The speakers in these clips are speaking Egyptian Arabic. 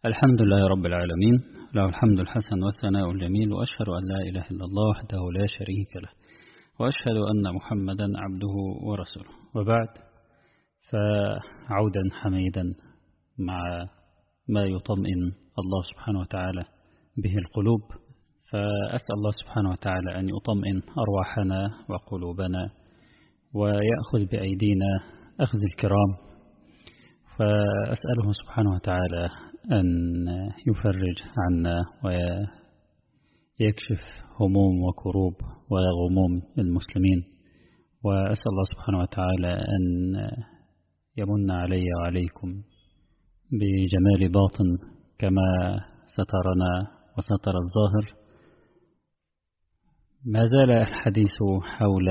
الحمد لله رب العالمين له الحمد الحسن والثناء الجميل وأشهد أن لا إله إلا الله وحده لا شريك له وأشهد أن محمدا عبده ورسوله وبعد فعودا حميدا مع ما يطمئن الله سبحانه وتعالى به القلوب فأسأل الله سبحانه وتعالى أن يطمئن أرواحنا وقلوبنا ويأخذ بأيدينا أخذ الكرام فأسأله سبحانه وتعالى أن يفرج عنا ويكشف هموم وكروب وغموم المسلمين وأسأل الله سبحانه وتعالى أن يمن علي وعليكم بجمال باطن كما سترنا وستر الظاهر ما زال الحديث حول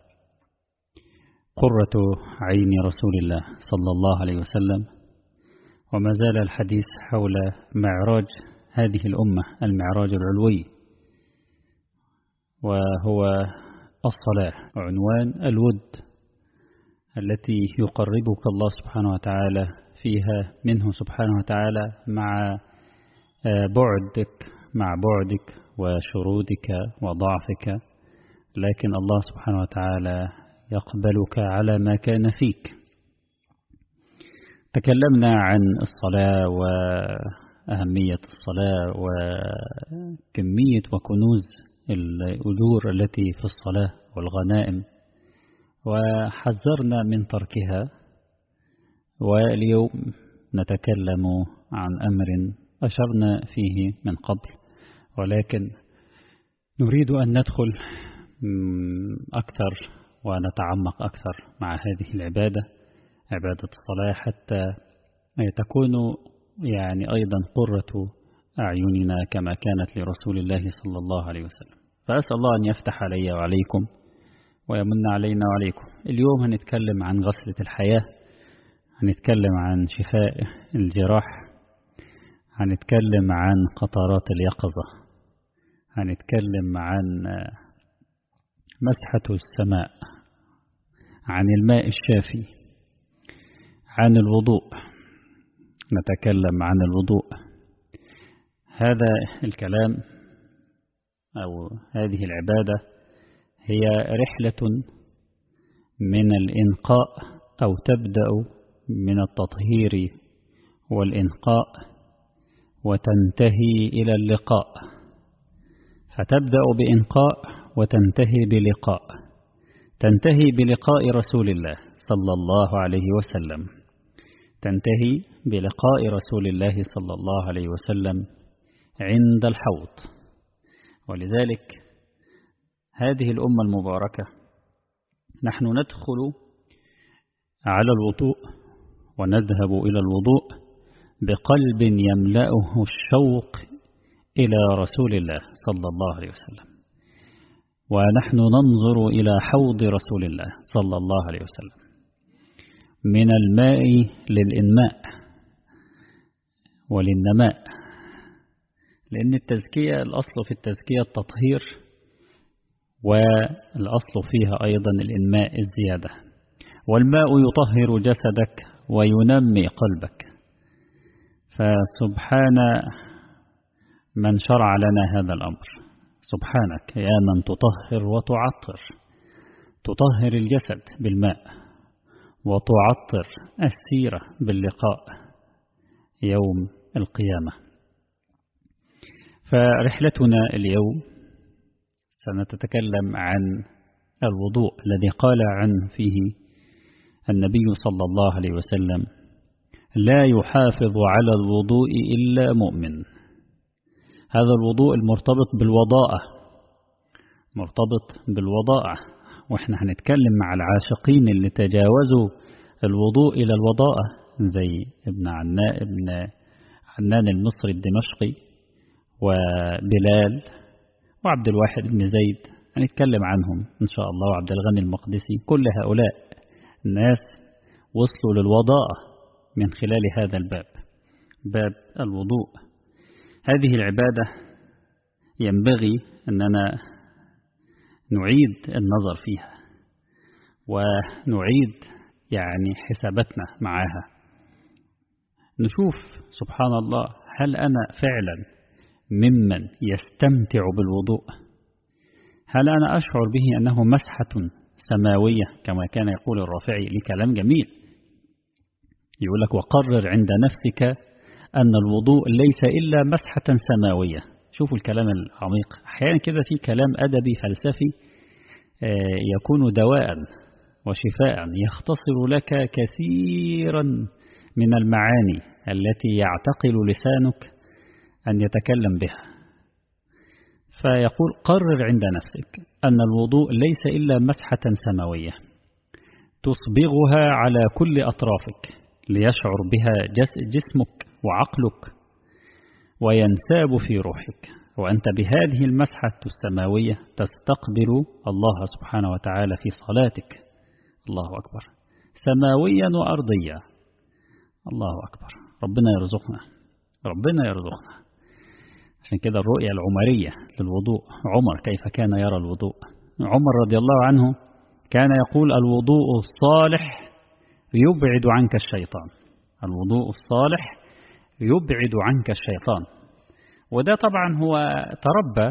قرة عين رسول الله صلى الله عليه وسلم وما زال الحديث حول معراج هذه الأمة المعراج العلوي وهو الصلاة عنوان الود التي يقربك الله سبحانه وتعالى فيها منه سبحانه وتعالى مع بعدك مع بعدك وشرودك وضعفك لكن الله سبحانه وتعالى يقبلك على ما كان فيك تكلمنا عن الصلاة وأهمية الصلاة وكمية وكنوز الأجور التي في الصلاة والغنائم وحذرنا من تركها واليوم نتكلم عن أمر أشرنا فيه من قبل ولكن نريد أن ندخل أكثر ونتعمق أكثر مع هذه العبادة عبادة الصلاة حتى تكون يعني أيضا قرة أعيننا كما كانت لرسول الله صلى الله عليه وسلم فأسأل الله أن يفتح علي وعليكم ويمن علينا وعليكم اليوم هنتكلم عن غسلة الحياة هنتكلم عن شفاء الجراح هنتكلم عن قطرات اليقظة هنتكلم عن مسحة السماء عن الماء الشافي عن الوضوء نتكلم عن الوضوء هذا الكلام أو هذه العبادة هي رحلة من الإنقاء أو تبدأ من التطهير والإنقاء وتنتهي إلى اللقاء فتبدأ بإنقاء وتنتهي بلقاء تنتهي بلقاء رسول الله صلى الله عليه وسلم تنتهي بلقاء رسول الله صلى الله عليه وسلم عند الحوض ولذلك هذه الأمة المباركة نحن ندخل على الوضوء ونذهب إلى الوضوء بقلب يملأه الشوق إلى رسول الله صلى الله عليه وسلم ونحن ننظر إلى حوض رسول الله صلى الله عليه وسلم من الماء للإنماء وللنماء لأن التزكية الأصل في التزكية التطهير والأصل فيها أيضا الإنماء الزيادة والماء يطهر جسدك وينمي قلبك فسبحان من شرع لنا هذا الأمر سبحانك يا من تطهر وتعطر تطهر الجسد بالماء وتعطر السيرة باللقاء يوم القيامة فرحلتنا اليوم سنتكلم عن الوضوء الذي قال عنه فيه النبي صلى الله عليه وسلم لا يحافظ على الوضوء إلا مؤمن هذا الوضوء المرتبط بالوضاءة مرتبط بالوضاءة واحنا هنتكلم مع العاشقين اللي تجاوزوا الوضوء إلى الوضاءة زي ابن عنان ابن عنان المصري الدمشقي وبلال وعبد الواحد بن زيد هنتكلم عنهم إن شاء الله وعبد الغني المقدسي كل هؤلاء الناس وصلوا للوضاءة من خلال هذا الباب باب الوضوء هذه العبادة ينبغي أننا نعيد النظر فيها ونعيد يعني حساباتنا معها نشوف سبحان الله هل أنا فعلا ممن يستمتع بالوضوء هل أنا أشعر به أنه مسحة سماوية كما كان يقول الرافعي لكلام جميل يقول لك وقرر عند نفسك أن الوضوء ليس إلا مسحة سماوية شوفوا الكلام العميق أحيانا كده في كلام أدبي فلسفي يكون دواء وشفاء يختصر لك كثيرا من المعاني التي يعتقل لسانك أن يتكلم بها فيقول قرر عند نفسك أن الوضوء ليس إلا مسحة سماوية تصبغها على كل أطرافك ليشعر بها جسمك وعقلك وينساب في روحك وأنت بهذه المسحة السماوية تستقبل الله سبحانه وتعالى في صلاتك الله أكبر سماويا وأرضيا الله أكبر ربنا يرزقنا ربنا يرزقنا عشان كده الرؤية العمرية للوضوء عمر كيف كان يرى الوضوء عمر رضي الله عنه كان يقول الوضوء الصالح يبعد عنك الشيطان الوضوء الصالح يبعد عنك الشيطان وده طبعا هو تربى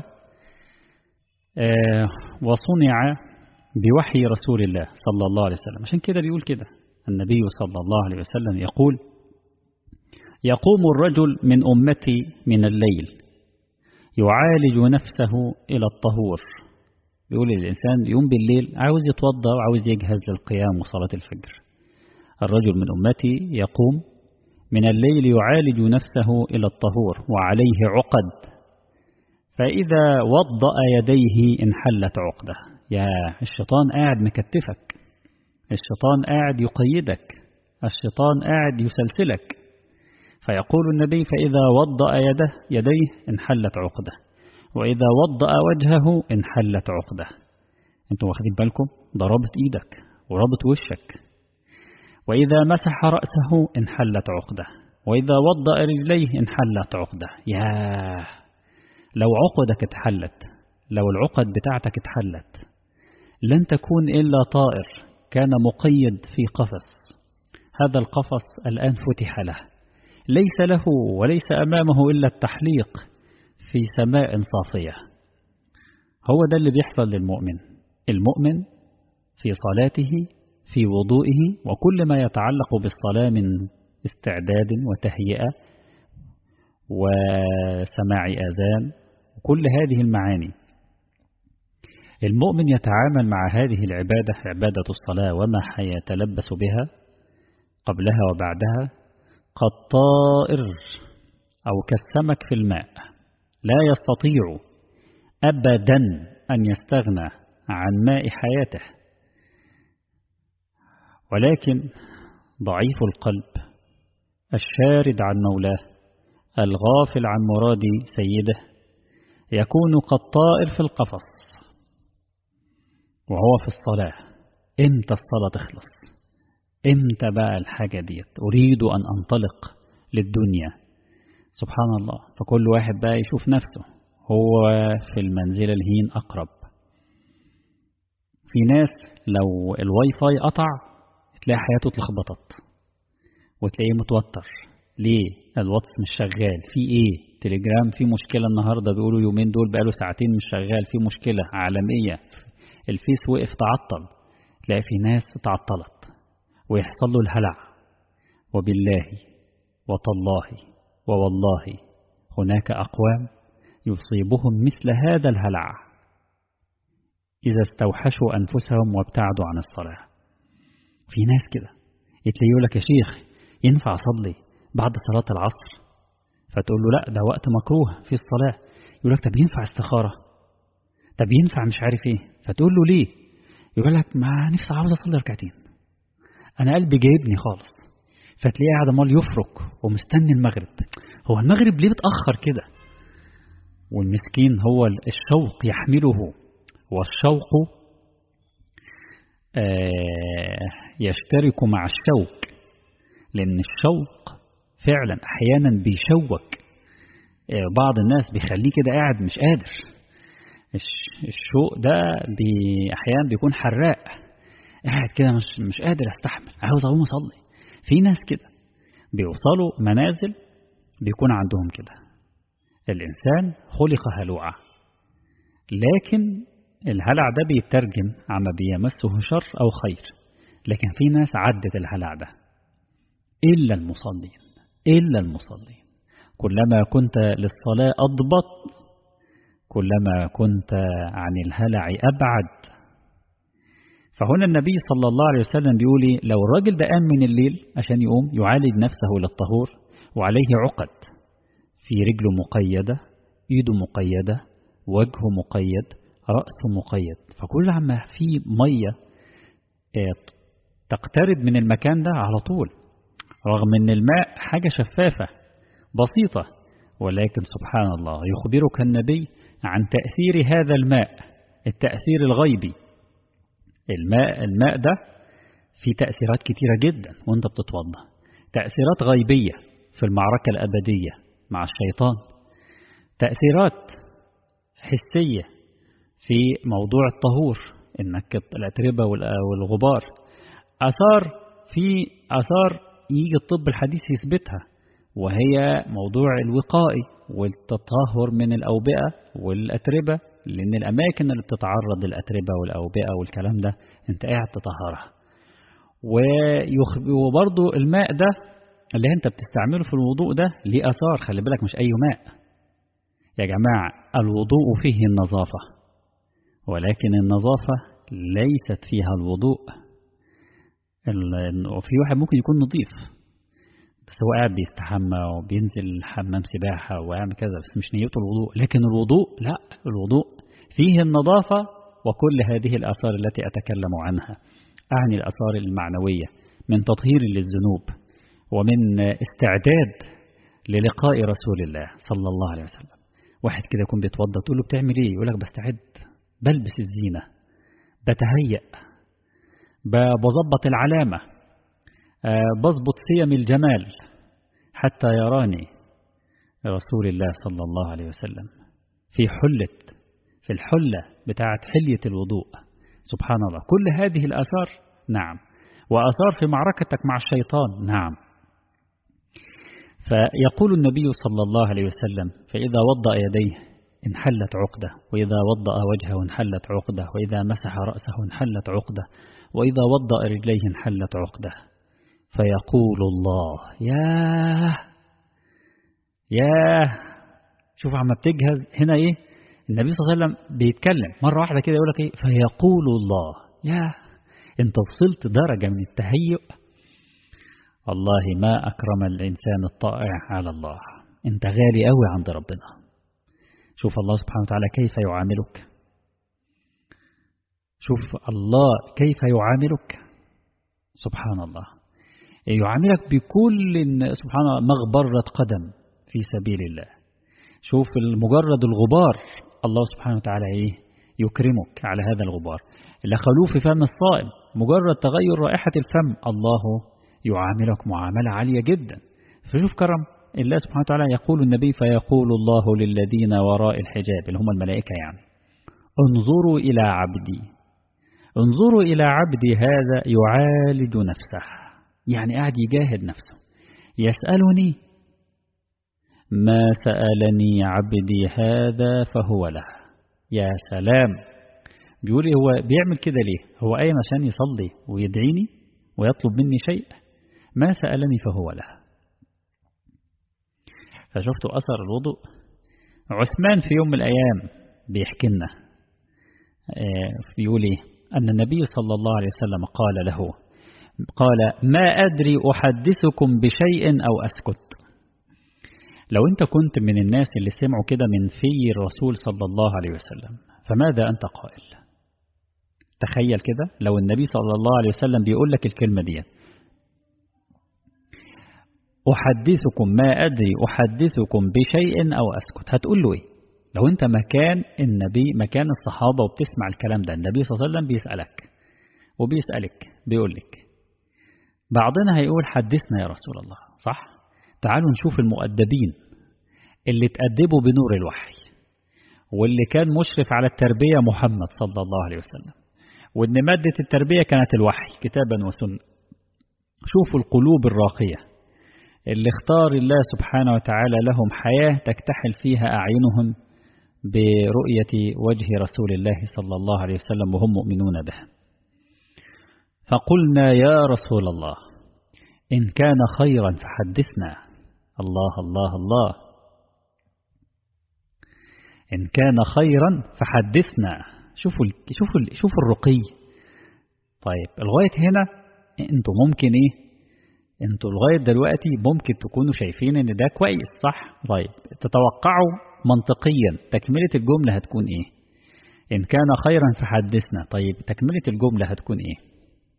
وصنع بوحي رسول الله صلى الله عليه وسلم عشان كده بيقول كده النبي صلى الله عليه وسلم يقول يقوم الرجل من أمتي من الليل يعالج نفسه إلى الطهور بيقول الإنسان يوم بالليل عاوز يتوضى وعاوز يجهز للقيام وصلاة الفجر الرجل من أمتي يقوم من الليل يعالج نفسه إلى الطهور وعليه عقد فإذا وضأ يديه انحلت عقده يا الشيطان قاعد مكتفك الشيطان قاعد يقيدك الشيطان قاعد يسلسلك فيقول النبي فإذا وضأ يده يديه انحلت عقده وإذا وضأ وجهه انحلت عقده انتوا واخدين بالكم ضربت ايدك وربط وشك وإذا مسح رأسه انحلت عقده وإذا وضأ رجليه انحلت عقده ياه لو عقدك اتحلت لو العقد بتاعتك اتحلت لن تكون إلا طائر كان مقيد في قفص هذا القفص الآن فتح له ليس له وليس أمامه إلا التحليق في سماء صافية هو ده اللي بيحصل للمؤمن المؤمن في صلاته في وضوئه وكل ما يتعلق بالصلاة من استعداد وتهيئة وسماع آذان وكل هذه المعاني المؤمن يتعامل مع هذه العبادة عبادة الصلاة وما يتلبس بها قبلها وبعدها كالطائر أو كالسمك في الماء لا يستطيع أبدا أن يستغنى عن ماء حياته ولكن ضعيف القلب الشارد عن مولاه الغافل عن مراد سيده يكون كالطائر في القفص وهو في الصلاة امتى الصلاة تخلص امتى بقى الحاجة ديت أريد أن أنطلق للدنيا سبحان الله فكل واحد بقى يشوف نفسه هو في المنزل الهين أقرب في ناس لو الواي فاي قطع تلاقي حياته اتلخبطت وتلاقيه متوتر ليه الواتس مش شغال في ايه تليجرام في مشكلة النهاردة بيقولوا يومين دول بقاله ساعتين مش شغال في مشكلة عالمية الفيس وقف تعطل تلاقي في ناس تعطلت ويحصل له الهلع وبالله وتالله ووالله هناك أقوام يصيبهم مثل هذا الهلع إذا استوحشوا أنفسهم وابتعدوا عن الصلاة في ناس كده يتلاقي يقول لك يا شيخ ينفع أصلي بعد صلاة العصر فتقول له لا ده وقت مكروه في الصلاة يقول لك طب ينفع استخارة طب ينفع مش عارف ايه فتقول له ليه يقول لك ما نفسي عاوز اصلي ركعتين انا قلبي جايبني خالص فتلاقيه قاعد امال يفرك ومستني المغرب هو المغرب ليه متاخر كده والمسكين هو الشوق يحمله والشوق آه يشترك مع الشوق لان الشوق فعلا احيانا بيشوك آه بعض الناس بيخليه كده قاعد مش قادر الشوق ده بي احيانا بيكون حراق قاعد كده مش مش قادر استحمل عاوز اقوم اصلي في ناس كده بيوصلوا منازل بيكون عندهم كده الإنسان خلق هلوعا لكن الهلع ده بيترجم عما بيمسه شر أو خير لكن في ناس عدت الهلع ده إلا المصلين إلا المصلين كلما كنت للصلاة أضبط كلما كنت عن الهلع أبعد فهنا النبي صلى الله عليه وسلم بيقول لو الراجل ده قام من الليل عشان يقوم يعالج نفسه للطهور وعليه عقد في رجله مقيدة ايده مقيدة وجهه مقيد رأسه مقيد فكل عما في مية تقترب من المكان ده على طول رغم ان الماء حاجة شفافة بسيطة ولكن سبحان الله يخبرك النبي عن تأثير هذا الماء التأثير الغيبي الماء الماء ده في تأثيرات كتيرة جدا وانت بتتوضى تأثيرات غيبية في المعركة الأبدية مع الشيطان تأثيرات حسية في موضوع الطهور انك الأتربة والغبار أثار في أثار يجي الطب الحديث يثبتها وهي موضوع الوقائي والتطهر من الأوبئة والأتربة لأن الأماكن اللي بتتعرض للأتربة والأوبئة والكلام ده أنت قاعد تطهرها وبرضو الماء ده اللي أنت بتستعمله في الوضوء ده ليه أثار خلي بالك مش أي ماء يا جماعة الوضوء فيه النظافة ولكن النظافة ليست فيها الوضوء وفي واحد ممكن يكون نظيف بس هو قاعد بيستحمى وبينزل حمام سباحة ويعمل كذا بس مش نيته الوضوء لكن الوضوء لا الوضوء فيه النظافة وكل هذه الآثار التي أتكلم عنها أعني الآثار المعنوية من تطهير للذنوب ومن استعداد للقاء رسول الله صلى الله عليه وسلم واحد كده يكون بيتوضى تقول له بتعمل ايه يقول لك بستعد بلبس الزينة بتهيأ بظبط العلامة بظبط سيم الجمال حتى يراني رسول الله صلى الله عليه وسلم في حلة في الحلة بتاعت حلية الوضوء سبحان الله كل هذه الآثار نعم وآثار في معركتك مع الشيطان نعم فيقول النبي صلى الله عليه وسلم فإذا وضأ يديه انحلت عقدة وإذا وضأ وجهه انحلت عقدة وإذا مسح رأسه انحلت عقدة وإذا وضأ رجليه انحلت عقدة فيقول الله ياه ياه شوف عم بتجهز هنا ايه النبي صلى الله عليه وسلم بيتكلم مرة واحدة كده يقول لك ايه فيقول الله ياه انت وصلت درجة من التهيؤ والله ما أكرم الإنسان الطائع على الله انت غالي قوي عند ربنا شوف الله سبحانه وتعالى كيف يعاملك شوف الله كيف يعاملك سبحان الله يعاملك بكل سبحان الله مغبرة قدم في سبيل الله شوف مجرد الغبار الله سبحانه وتعالى ايه يكرمك على هذا الغبار لخلوف فم الصائم مجرد تغير رائحة الفم الله يعاملك معاملة عالية جدا فشوف كرم الله سبحانه وتعالى يقول النبي فيقول الله للذين وراء الحجاب اللي هم الملائكة يعني انظروا إلى عبدي انظروا إلى عبدي هذا يعالج نفسه يعني قاعد يجاهد نفسه يسألني ما سألني عبدي هذا فهو له يا سلام بيقول هو بيعمل كده ليه هو قايم عشان يصلي ويدعيني ويطلب مني شيء ما سألني فهو له فشفت أثر الوضوء عثمان في يوم من الأيام بيحكي لنا بيقول ايه أن النبي صلى الله عليه وسلم قال له قال ما أدري أحدثكم بشيء أو أسكت لو أنت كنت من الناس اللي سمعوا كده من في الرسول صلى الله عليه وسلم فماذا أنت قائل تخيل كده لو النبي صلى الله عليه وسلم بيقول لك الكلمة دي أحدثكم ما أدري أحدثكم بشيء أو أسكت هتقول له إيه لو أنت مكان النبي مكان الصحابة وبتسمع الكلام ده النبي صلى الله عليه وسلم بيسألك وبيسألك بيقول لك بعضنا هيقول حدثنا يا رسول الله صح تعالوا نشوف المؤدبين اللي تأدبوا بنور الوحي واللي كان مشرف على التربية محمد صلى الله عليه وسلم وإن مادة التربية كانت الوحي كتابا وسنة شوفوا القلوب الراقية اللي اختار الله سبحانه وتعالى لهم حياة تكتحل فيها أعينهم برؤية وجه رسول الله صلى الله عليه وسلم وهم مؤمنون به فقلنا يا رسول الله إن كان خيرا فحدثنا الله الله الله إن كان خيرا فحدثنا شوفوا شوفوا شوفوا الرقي طيب لغاية هنا انتوا ممكن ايه انتوا لغاية دلوقتي ممكن تكونوا شايفين ان ده كويس صح طيب تتوقعوا منطقيا تكملة الجملة هتكون ايه ان كان خيرا فحدثنا طيب تكملة الجملة هتكون ايه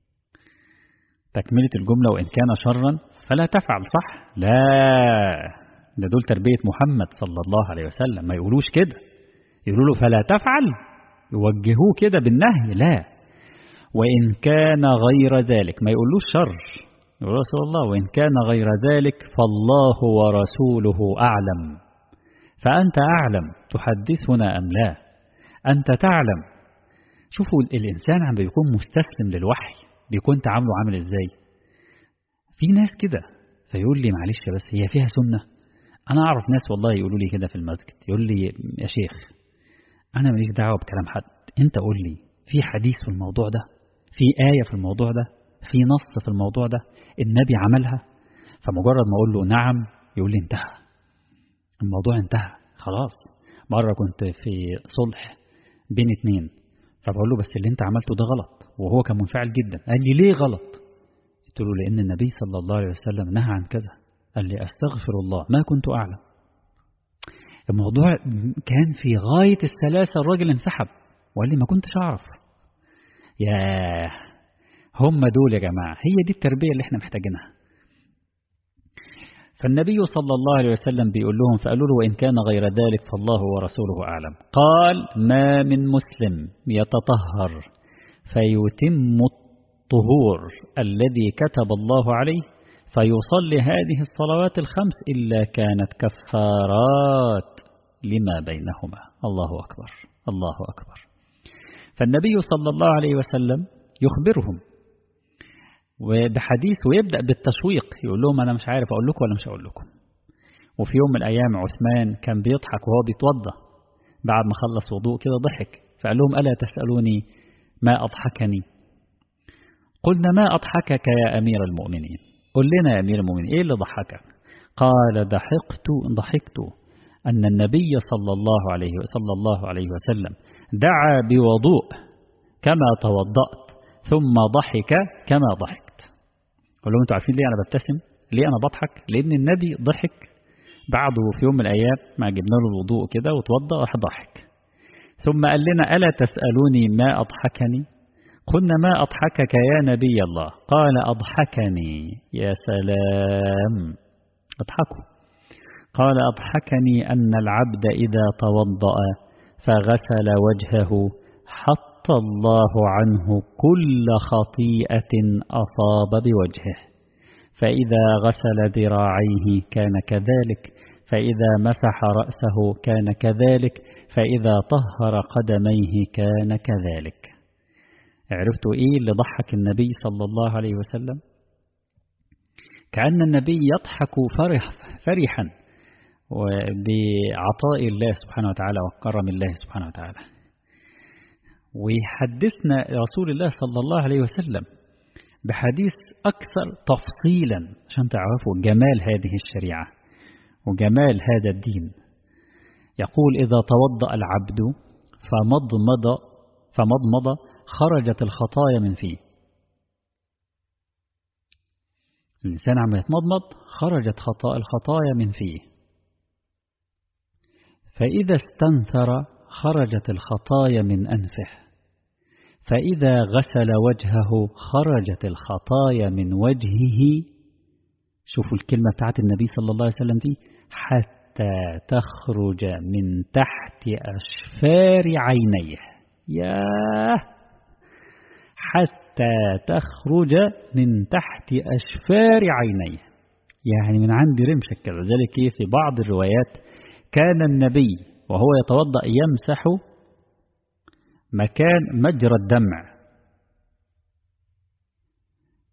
تكملة الجملة وإن كان شرا فلا تفعل صح لا ده دول تربية محمد صلى الله عليه وسلم ما يقولوش كده يقولوا له فلا تفعل يوجهوه كده بالنهي لا وإن كان غير ذلك ما يقولوش شر يقول رسول الله وإن كان غير ذلك فالله ورسوله أعلم فأنت أعلم تحدثنا أم لا أنت تعلم شوفوا الإنسان عم بيكون مستسلم للوحي بيكون تعامله عامل إزاي في ناس كده فيقول لي معلش بس هي فيها سنة أنا أعرف ناس والله يقولوا لي كده في المسجد يقول لي يا شيخ أنا ماليش دعوة بكلام حد أنت قول لي في حديث في الموضوع ده في آية في الموضوع ده في نص في الموضوع ده النبي عملها فمجرد ما أقول له نعم يقول لي انتهى الموضوع انتهى خلاص مرة كنت في صلح بين اتنين فبقول له بس اللي انت عملته ده غلط وهو كان منفعل جدا قال لي ليه غلط قلت له لأن النبي صلى الله عليه وسلم نهى عن كذا قال لي أستغفر الله ما كنت أعلم الموضوع كان في غاية السلاسة الراجل انسحب وقال لي ما كنتش أعرف ياه هم دول يا جماعة هي دي التربية اللي احنا محتاجينها فالنبي صلى الله عليه وسلم بيقول لهم فقالوا له وإن كان غير ذلك فالله ورسوله أعلم قال ما من مسلم يتطهر فيتم الطهور الذي كتب الله عليه فيصلي هذه الصلوات الخمس إلا كانت كفارات لما بينهما الله أكبر الله أكبر فالنبي صلى الله عليه وسلم يخبرهم وبحديث ويبدأ بالتشويق يقول لهم أنا مش عارف أقول لكم ولا مش أقول لكم وفي يوم من الأيام عثمان كان بيضحك وهو بيتوضى بعد ما خلص وضوء كده ضحك فقال لهم ألا تسألوني ما أضحكني قلنا ما أضحكك يا أمير المؤمنين قل لنا يا أمير المؤمنين إيه اللي ضحكك قال ضحكت ضحكت أن النبي صلى الله عليه صلى الله عليه وسلم دعا بوضوء كما توضأت ثم ضحك كما ضحكت قال لهم انتوا عارفين ليه أنا ببتسم ليه أنا بضحك لأن النبي ضحك بعده في يوم من الأيام ما جبنا له الوضوء كده وتوضأ راح ضحك ثم قال لنا ألا تسألوني ما أضحكني قلنا ما أضحكك يا نبي الله قال أضحكني يا سلام اضحكوا قال أضحكني أن العبد إذا توضأ فغسل وجهه حط الله عنه كل خطيئة أصاب بوجهه فإذا غسل ذراعيه كان كذلك فإذا مسح رأسه كان كذلك فإذا طهر قدميه كان كذلك عرفتوا إيه اللي ضحك النبي صلى الله عليه وسلم كأن النبي يضحك فرح فرحا بعطاء الله سبحانه وتعالى وكرم الله سبحانه وتعالى ويحدثنا رسول الله صلى الله عليه وسلم بحديث أكثر تفصيلا عشان تعرفوا جمال هذه الشريعة وجمال هذا الدين يقول إذا توضأ العبد فمضمض فمضمض خرجت الخطايا من فيه الإنسان عم يتمضمض خرجت خطاء الخطايا من فيه فإذا استنثر خرجت الخطايا من أنفه فإذا غسل وجهه خرجت الخطايا من وجهه شوفوا الكلمة بتاعت النبي صلى الله عليه وسلم دي حتى تخرج من تحت أشفار عينيه ياه حتى تخرج من تحت أشفار عينيه يعني من عند رمشك كده ذلك في بعض الروايات كان النبي وهو يتوضأ يمسح مكان مجرى الدمع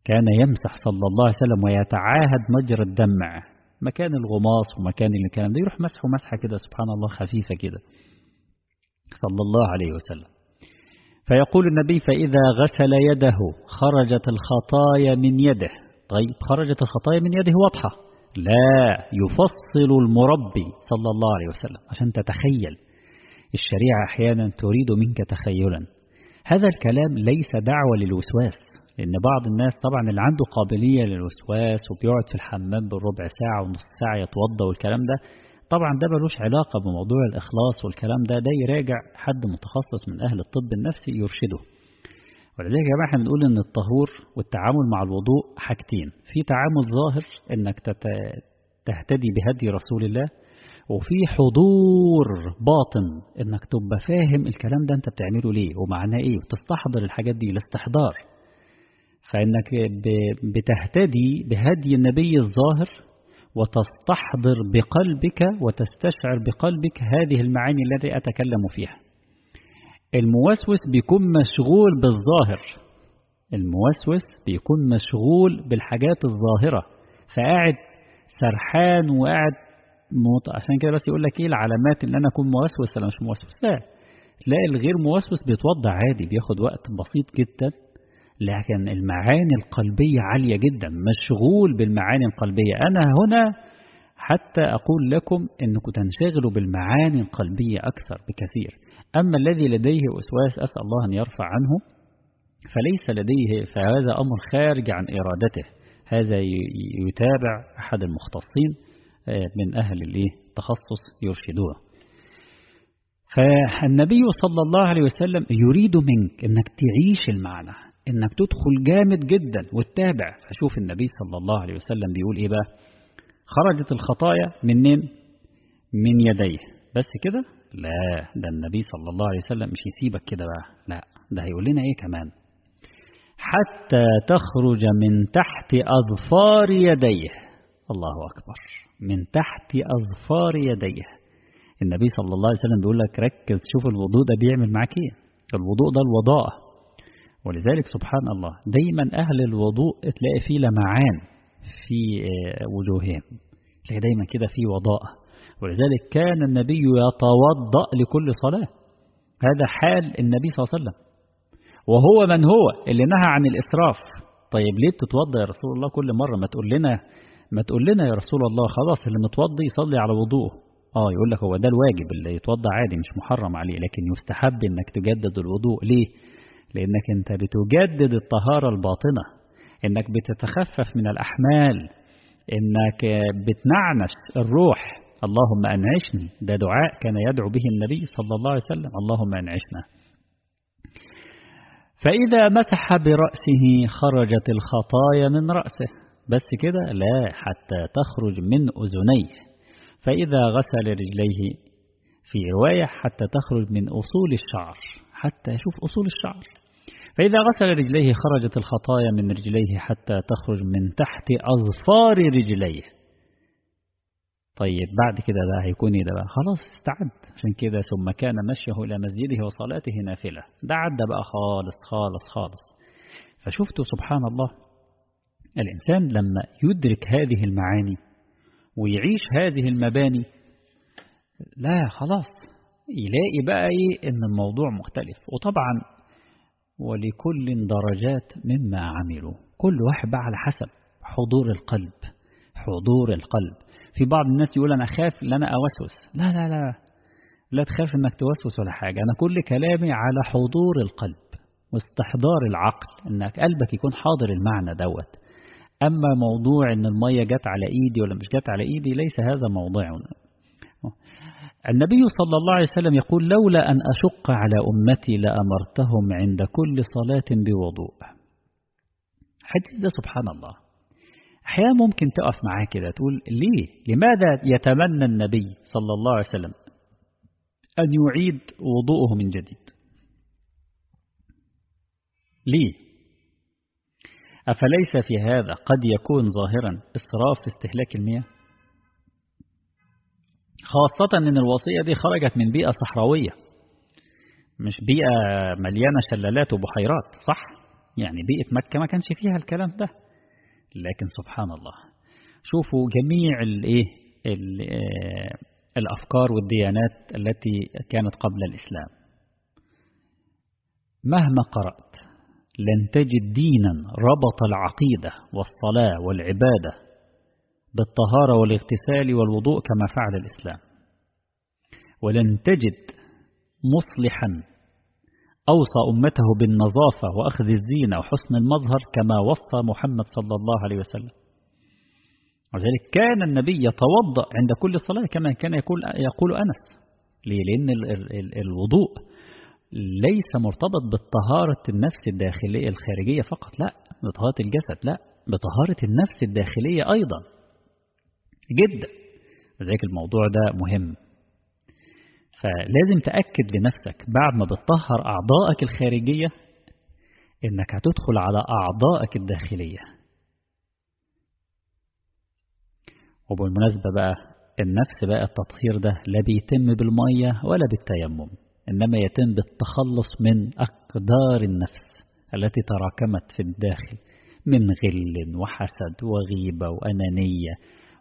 كان يمسح صلى الله عليه وسلم ويتعاهد مجرى الدمع مكان الغماص ومكان الكلام ده يروح مسحه مسحة كده سبحان الله خفيفة كده صلى الله عليه وسلم فيقول النبي فإذا غسل يده خرجت الخطايا من يده طيب خرجت الخطايا من يده واضحة لا يفصل المربي صلى الله عليه وسلم عشان تتخيل الشريعة أحيانا تريد منك تخيلا هذا الكلام ليس دعوة للوسواس لأن بعض الناس طبعا اللي عنده قابلية للوسواس وبيقعد في الحمام بالربع ساعة ونص ساعة يتوضى والكلام ده طبعا ده ملوش علاقة بموضوع الإخلاص والكلام ده ده يراجع حد متخصص من أهل الطب النفسي يرشده ولذلك يا جماعة احنا بنقول إن الطهور والتعامل مع الوضوء حاجتين في تعامل ظاهر إنك تهتدي بهدي رسول الله وفي حضور باطن إنك تبقى فاهم الكلام ده أنت بتعمله ليه ومعناه إيه وتستحضر الحاجات دي الاستحضار فإنك بتهتدي بهدي النبي الظاهر وتستحضر بقلبك وتستشعر بقلبك هذه المعاني التي أتكلم فيها الموسوس بيكون مشغول بالظاهر الموسوس بيكون مشغول بالحاجات الظاهرة فقاعد سرحان وقاعد موت عشان كده بس يقول لك ايه العلامات ان انا اكون موسوس ولا مش موسوس لا تلاقي الغير موسوس بيتوضع عادي بياخد وقت بسيط جدا لكن المعاني القلبية عالية جدا مشغول بالمعاني القلبية أنا هنا حتى أقول لكم أنكم تنشغلوا بالمعاني القلبية أكثر بكثير أما الذي لديه وسواس أسأل الله أن يرفع عنه فليس لديه فهذا أمر خارج عن إرادته هذا يتابع أحد المختصين من أهل التخصص يرشدوه فالنبي صلى الله عليه وسلم يريد منك أنك تعيش المعنى انك تدخل جامد جدا وتتابع فشوف النبي صلى الله عليه وسلم بيقول ايه بقى خرجت الخطايا منين من يديه بس كده لا ده النبي صلى الله عليه وسلم مش يسيبك كده بقى لا ده هيقول لنا ايه كمان حتى تخرج من تحت اظفار يديه الله اكبر من تحت اظفار يديه النبي صلى الله عليه وسلم بيقول لك ركز شوف الوضوء ده بيعمل معاك ايه الوضوء ده الوضاءه ولذلك سبحان الله دايما أهل الوضوء تلاقي فيه لمعان في وجوههم تلاقي دايما كده في وضاءة ولذلك كان النبي يتوضأ لكل صلاة هذا حال النبي صلى الله عليه وسلم وهو من هو اللي نهى عن الإسراف طيب ليه بتتوضأ يا رسول الله كل مرة ما تقول لنا ما تقول لنا يا رسول الله خلاص اللي متوضي يصلي على وضوءه اه يقول لك هو ده الواجب اللي يتوضأ عادي مش محرم عليه لكن يستحب انك تجدد الوضوء ليه لأنك أنت بتجدد الطهارة الباطنة إنك بتتخفف من الأحمال إنك بتنعنش الروح اللهم أنعشني ده دعاء كان يدعو به النبي صلى الله عليه وسلم اللهم أنعشنا فإذا مسح برأسه خرجت الخطايا من رأسه بس كده لا حتى تخرج من أذنيه فإذا غسل رجليه في رواية حتى تخرج من أصول الشعر حتى يشوف أصول الشعر فإذا غسل رجليه خرجت الخطايا من رجليه حتى تخرج من تحت أظفار رجليه طيب بعد كده ده هيكون ايه ده بقى خلاص استعد عشان كده ثم كان مشيه إلى مسجده وصلاته نافلة ده عدى بقى خالص خالص خالص فشفتوا سبحان الله الإنسان لما يدرك هذه المعاني ويعيش هذه المباني لا خلاص يلاقي بقى ايه ان الموضوع مختلف وطبعا ولكل درجات مما عملوا كل واحد بقى على حسب حضور القلب حضور القلب في بعض الناس يقول أنا خاف ان أنا أوسوس لا لا لا لا تخاف أنك توسوس ولا حاجة أنا كل كلامي على حضور القلب واستحضار العقل أنك قلبك يكون حاضر المعنى دوت أما موضوع أن المية جت على إيدي ولا مش جت على إيدي ليس هذا موضوعنا النبي صلى الله عليه وسلم يقول لولا أن أشق على أمتي لأمرتهم عند كل صلاة بوضوء حديث ده سبحان الله أحيانا ممكن تقف معاه كده تقول ليه لماذا يتمنى النبي صلى الله عليه وسلم أن يعيد وضوءه من جديد ليه أفليس في هذا قد يكون ظاهرا إسراف في استهلاك المياه خاصة أن الوصية دي خرجت من بيئة صحراوية مش بيئة مليانة شلالات وبحيرات صح يعني بيئة مكة ما كانش فيها الكلام ده لكن سبحان الله شوفوا جميع الايه الأفكار والديانات التي كانت قبل الإسلام مهما قرأت لن تجد دينا ربط العقيدة والصلاة والعبادة بالطهارة والاغتسال والوضوء كما فعل الإسلام ولن تجد مصلحا أوصى أمته بالنظافة وأخذ الزينة وحسن المظهر كما وصى محمد صلى الله عليه وسلم وذلك كان النبي يتوضأ عند كل صلاة كما كان يقول, يقول أنس ليه؟ لأن الوضوء ليس مرتبط بالطهارة النفس الداخلية الخارجية فقط لا بطهارة الجسد لا بطهارة النفس الداخلية أيضا جدا لذلك الموضوع ده مهم فلازم تأكد لنفسك بعد ما بتطهر أعضائك الخارجية إنك هتدخل على أعضائك الداخلية وبالمناسبة بقى النفس بقى التطهير ده لا بيتم بالمية ولا بالتيمم إنما يتم بالتخلص من أقدار النفس التي تراكمت في الداخل من غل وحسد وغيبة وأنانية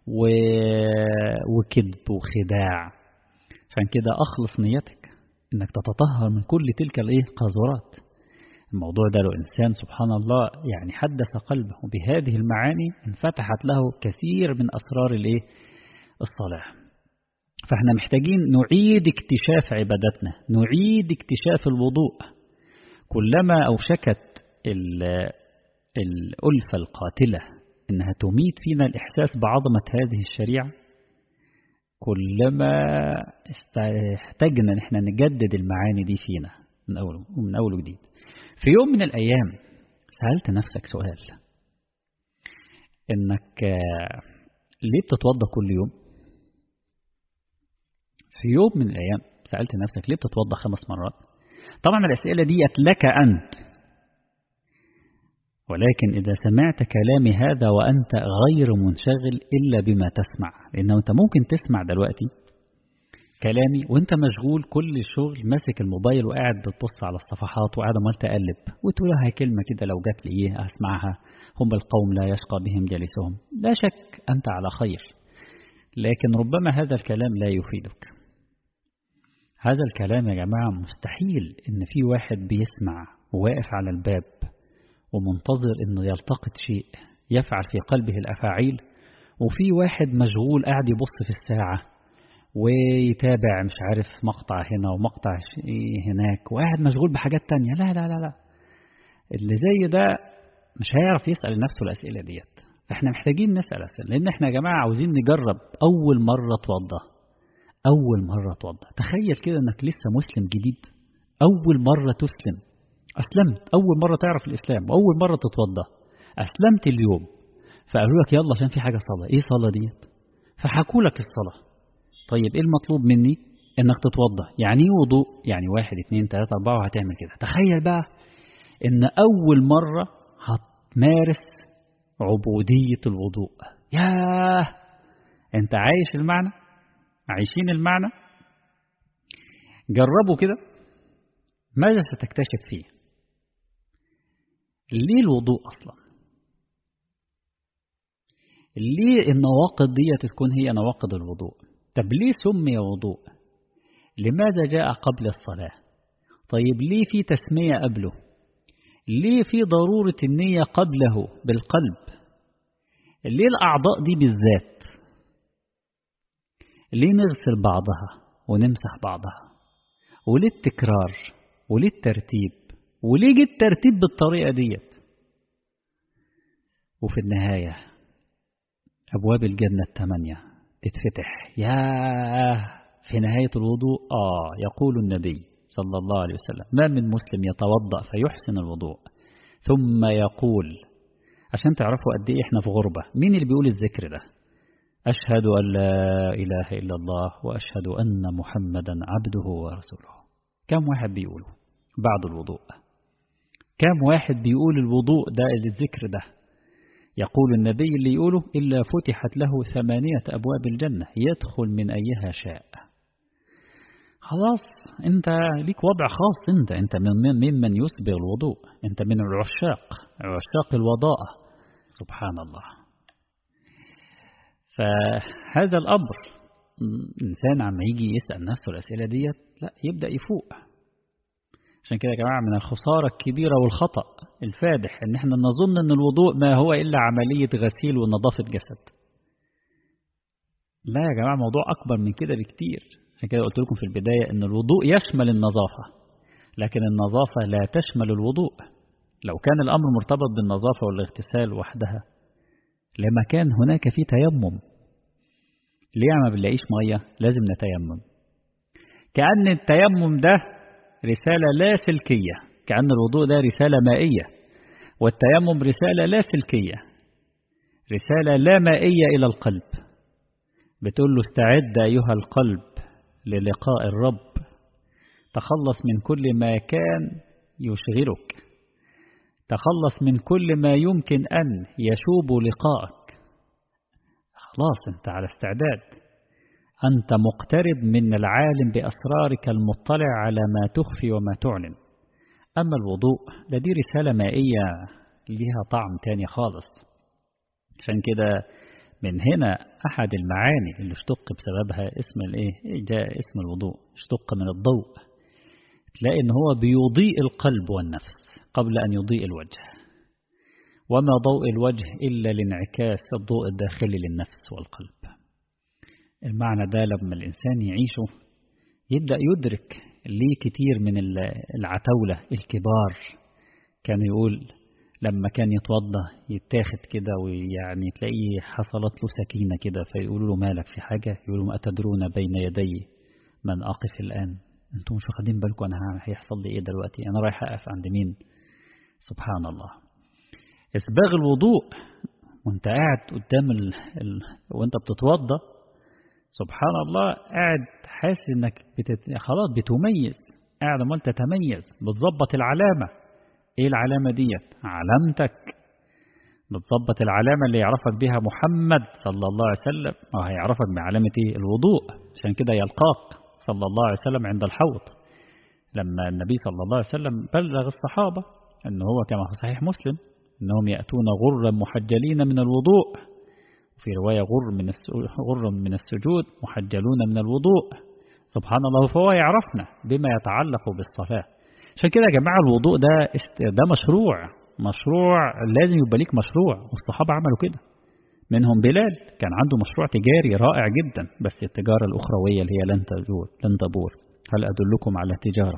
وكذب وخداع عشان كده أخلص نيتك إنك تتطهر من كل تلك الإيه قاذورات الموضوع ده لو إنسان سبحان الله يعني حدث قلبه بهذه المعاني انفتحت له كثير من أسرار الإيه الصلاح فاحنا محتاجين نعيد اكتشاف عبادتنا نعيد اكتشاف الوضوء كلما أوشكت الألفة القاتلة إنها تميت فينا الإحساس بعظمة هذه الشريعة كلما احتاجنا نحن نجدد المعاني دي فينا من أول من أول وجديد في يوم من الأيام سألت نفسك سؤال إنك ليه بتتوضى كل يوم في يوم من الأيام سألت نفسك ليه بتتوضى خمس مرات طبعا الأسئلة دي لك أنت ولكن إذا سمعت كلامي هذا وأنت غير منشغل إلا بما تسمع لأنه أنت ممكن تسمع دلوقتي كلامي وانت مشغول كل الشغل ماسك الموبايل وقاعد بتبص على الصفحات وقاعد عمال تقلب وتقول لها كلمة كده لو جات لي ايه اسمعها هم القوم لا يشقى بهم جلسهم لا شك أنت على خير لكن ربما هذا الكلام لا يفيدك هذا الكلام يا جماعة مستحيل ان في واحد بيسمع وواقف على الباب ومنتظر انه يلتقط شيء يفعل في قلبه الأفاعيل وفي واحد مشغول قاعد يبص في الساعة ويتابع مش عارف مقطع هنا ومقطع هناك وقاعد مشغول بحاجات تانية لا لا لا لا اللي زي ده مش هيعرف يسأل نفسه الأسئلة ديت احنا محتاجين نسأل أسئلة لأن احنا يا جماعة عاوزين نجرب أول مرة توضى أول مرة توضى تخيل كده أنك لسه مسلم جديد أول مرة تسلم أسلمت أول مرة تعرف الإسلام وأول مرة تتوضى أسلمت اليوم فقالوا لك يلا عشان في حاجة صلاة إيه صلاة ديت فحكوا لك الصلاة طيب إيه المطلوب مني إنك تتوضى يعني إيه وضوء يعني واحد اتنين تلاتة أربعة وهتعمل كده تخيل بقى إن أول مرة هتمارس عبودية الوضوء ياه أنت عايش المعنى عايشين المعنى جربوا كده ماذا ستكتشف فيه ليه الوضوء أصلا ليه النواقض دي تكون هي نواقض الوضوء طب ليه سمي وضوء لماذا جاء قبل الصلاة طيب ليه في تسمية قبله ليه في ضرورة النية قبله بالقلب ليه الأعضاء دي بالذات ليه نغسل بعضها ونمسح بعضها وليه التكرار وليه الترتيب وليه جه الترتيب بالطريقة ديت وفي النهاية أبواب الجنة الثمانية تتفتح يا في نهاية الوضوء آه يقول النبي صلى الله عليه وسلم ما من مسلم يتوضأ فيحسن الوضوء ثم يقول عشان تعرفوا قد ايه احنا في غربة مين اللي بيقول الذكر ده أشهد أن لا إله إلا الله وأشهد أن محمدا عبده ورسوله كم واحد بيقوله بعد الوضوء كم واحد بيقول الوضوء ده الذكر ده يقول النبي اللي يقوله إلا فتحت له ثمانية أبواب الجنة يدخل من أيها شاء خلاص انت ليك وضع خاص انت انت من من من يسبغ الوضوء انت من العشاق عشاق الوضاءة سبحان الله فهذا الأمر الإنسان عم يجي يسأل نفسه الأسئلة ديت لا يبدأ يفوق عشان كده يا جماعة من الخسارة الكبيرة والخطأ الفادح ان احنا نظن ان الوضوء ما هو إلا عملية غسيل ونظافة جسد لا يا جماعة موضوع أكبر من كده بكتير عشان كده قلت لكم في البداية ان الوضوء يشمل النظافة لكن النظافة لا تشمل الوضوء لو كان الأمر مرتبط بالنظافة والاغتسال وحدها لما كان هناك في تيمم ليه ما بنلاقيش مية لازم نتيمم كأن التيمم ده رسالة لا سلكية كأن الوضوء ده رسالة مائية والتيمم رسالة لا سلكية رسالة لا مائية إلى القلب بتقول له استعد أيها القلب للقاء الرب تخلص من كل ما كان يشغلك تخلص من كل ما يمكن أن يشوب لقائك خلاص أنت على استعداد أنت مقترب من العالم بأسرارك المطلع على ما تخفي وما تعلن أما الوضوء ده دي رسالة مائية ليها طعم تاني خالص عشان كده من هنا أحد المعاني اللي اشتق بسببها اسم الايه جاء اسم الوضوء اشتق من الضوء تلاقي ان هو بيضيء القلب والنفس قبل أن يضيء الوجه وما ضوء الوجه إلا لانعكاس الضوء الداخلي للنفس والقلب المعنى ده لما الإنسان يعيشه يبدأ يدرك ليه كتير من العتاولة الكبار كان يقول لما كان يتوضى يتاخد كده ويعني تلاقيه حصلت له سكينة كده فيقولوا له مالك في حاجة يقولوا ما أتدرون بين يدي من أقف الآن انتم مش واخدين بالكم أنا هيحصل لي إيه دلوقتي أنا رايح أقف عند مين سبحان الله إسباغ الوضوء وانت قاعد قدام ال... ال... وانت بتتوضى سبحان الله قاعد حاسس انك بتت... خلاص بتميز قاعد امال تتميز بتظبط العلامة ايه العلامة ديت علامتك بتظبط العلامة اللي يعرفك بها محمد صلى الله عليه وسلم وهيعرفك بعلامة ايه الوضوء عشان كده يلقاك صلى الله عليه وسلم عند الحوض لما النبي صلى الله عليه وسلم بلغ الصحابة أن هو كما في صحيح مسلم أنهم يأتون غرا محجلين من الوضوء في رواية غر من غر من السجود محجلون من الوضوء سبحان الله فهو يعرفنا بما يتعلق بالصلاة عشان كده يا جماعة الوضوء ده ده مشروع مشروع لازم يبقى ليك مشروع والصحابة عملوا كده منهم بلال كان عنده مشروع تجاري رائع جدا بس التجارة الأخروية اللي هي لن تزول لن تبور هل أدلكم على تجارة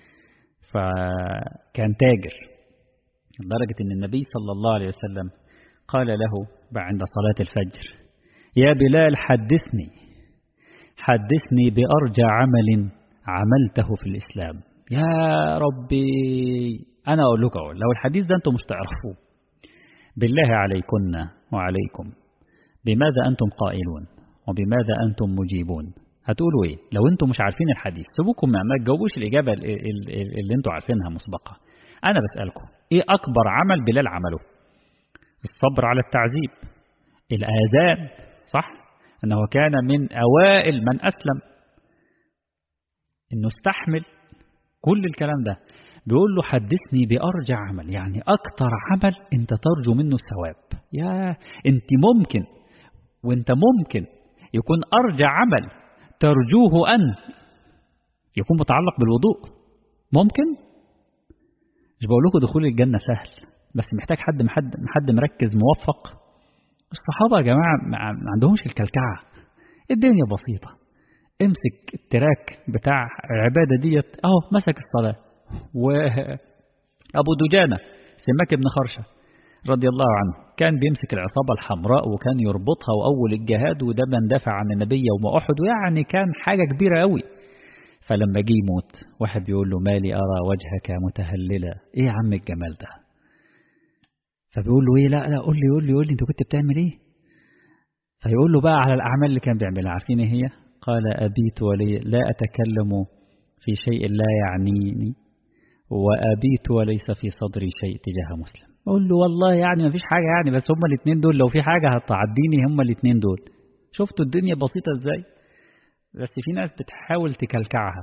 فكان تاجر لدرجة أن النبي صلى الله عليه وسلم قال له عند صلاة الفجر يا بلال حدثني حدثني بأرجى عمل عملته في الإسلام يا ربي أنا أقول لك أقول لو الحديث ده أنتم مش تعرفوه بالله عليكن وعليكم بماذا أنتم قائلون وبماذا أنتم مجيبون هتقولوا إيه لو أنتم مش عارفين الحديث سيبوكم ما تجاوبوش الإجابة اللي أنتم عارفينها مسبقة أنا بسألكم إيه أكبر عمل بلال عمله الصبر على التعذيب الآذان صح أنه كان من أوائل من أسلم أنه استحمل كل الكلام ده بيقول له حدثني بأرجع عمل يعني أكتر عمل أنت ترجو منه الثواب يا أنت ممكن وأنت ممكن يكون أرجع عمل ترجوه أن يكون متعلق بالوضوء ممكن مش بقول لكم دخول الجنة سهل بس محتاج حد محد, حد مركز موفق الصحابة يا جماعة ما عندهمش الكلكعة الدنيا بسيطة امسك التراك بتاع العبادة ديت اهو مسك الصلاة وأبو دجانة سماك بن خرشة رضي الله عنه كان بيمسك العصابة الحمراء وكان يربطها وأول الجهاد وده من دافع عن النبي يوم أحد ويعني كان حاجة كبيرة قوي فلما جه يموت واحد بيقول له مالي أرى وجهك متهللا إيه يا عم الجمال ده فبيقول له إيه لا لا قول لي قول لي قول لي أنت كنت بتعمل إيه فيقول له بقى على الأعمال اللي كان بيعملها عارفين إيه هي قال أبيت ولي لا أتكلم في شيء لا يعنيني وأبيت وليس في صدري شيء تجاه مسلم أقول له والله يعني ما فيش حاجة يعني بس هما الاثنين دول لو في حاجة هتعديني هما الاثنين دول شفتوا الدنيا بسيطة ازاي بس في ناس بتحاول تكلكعها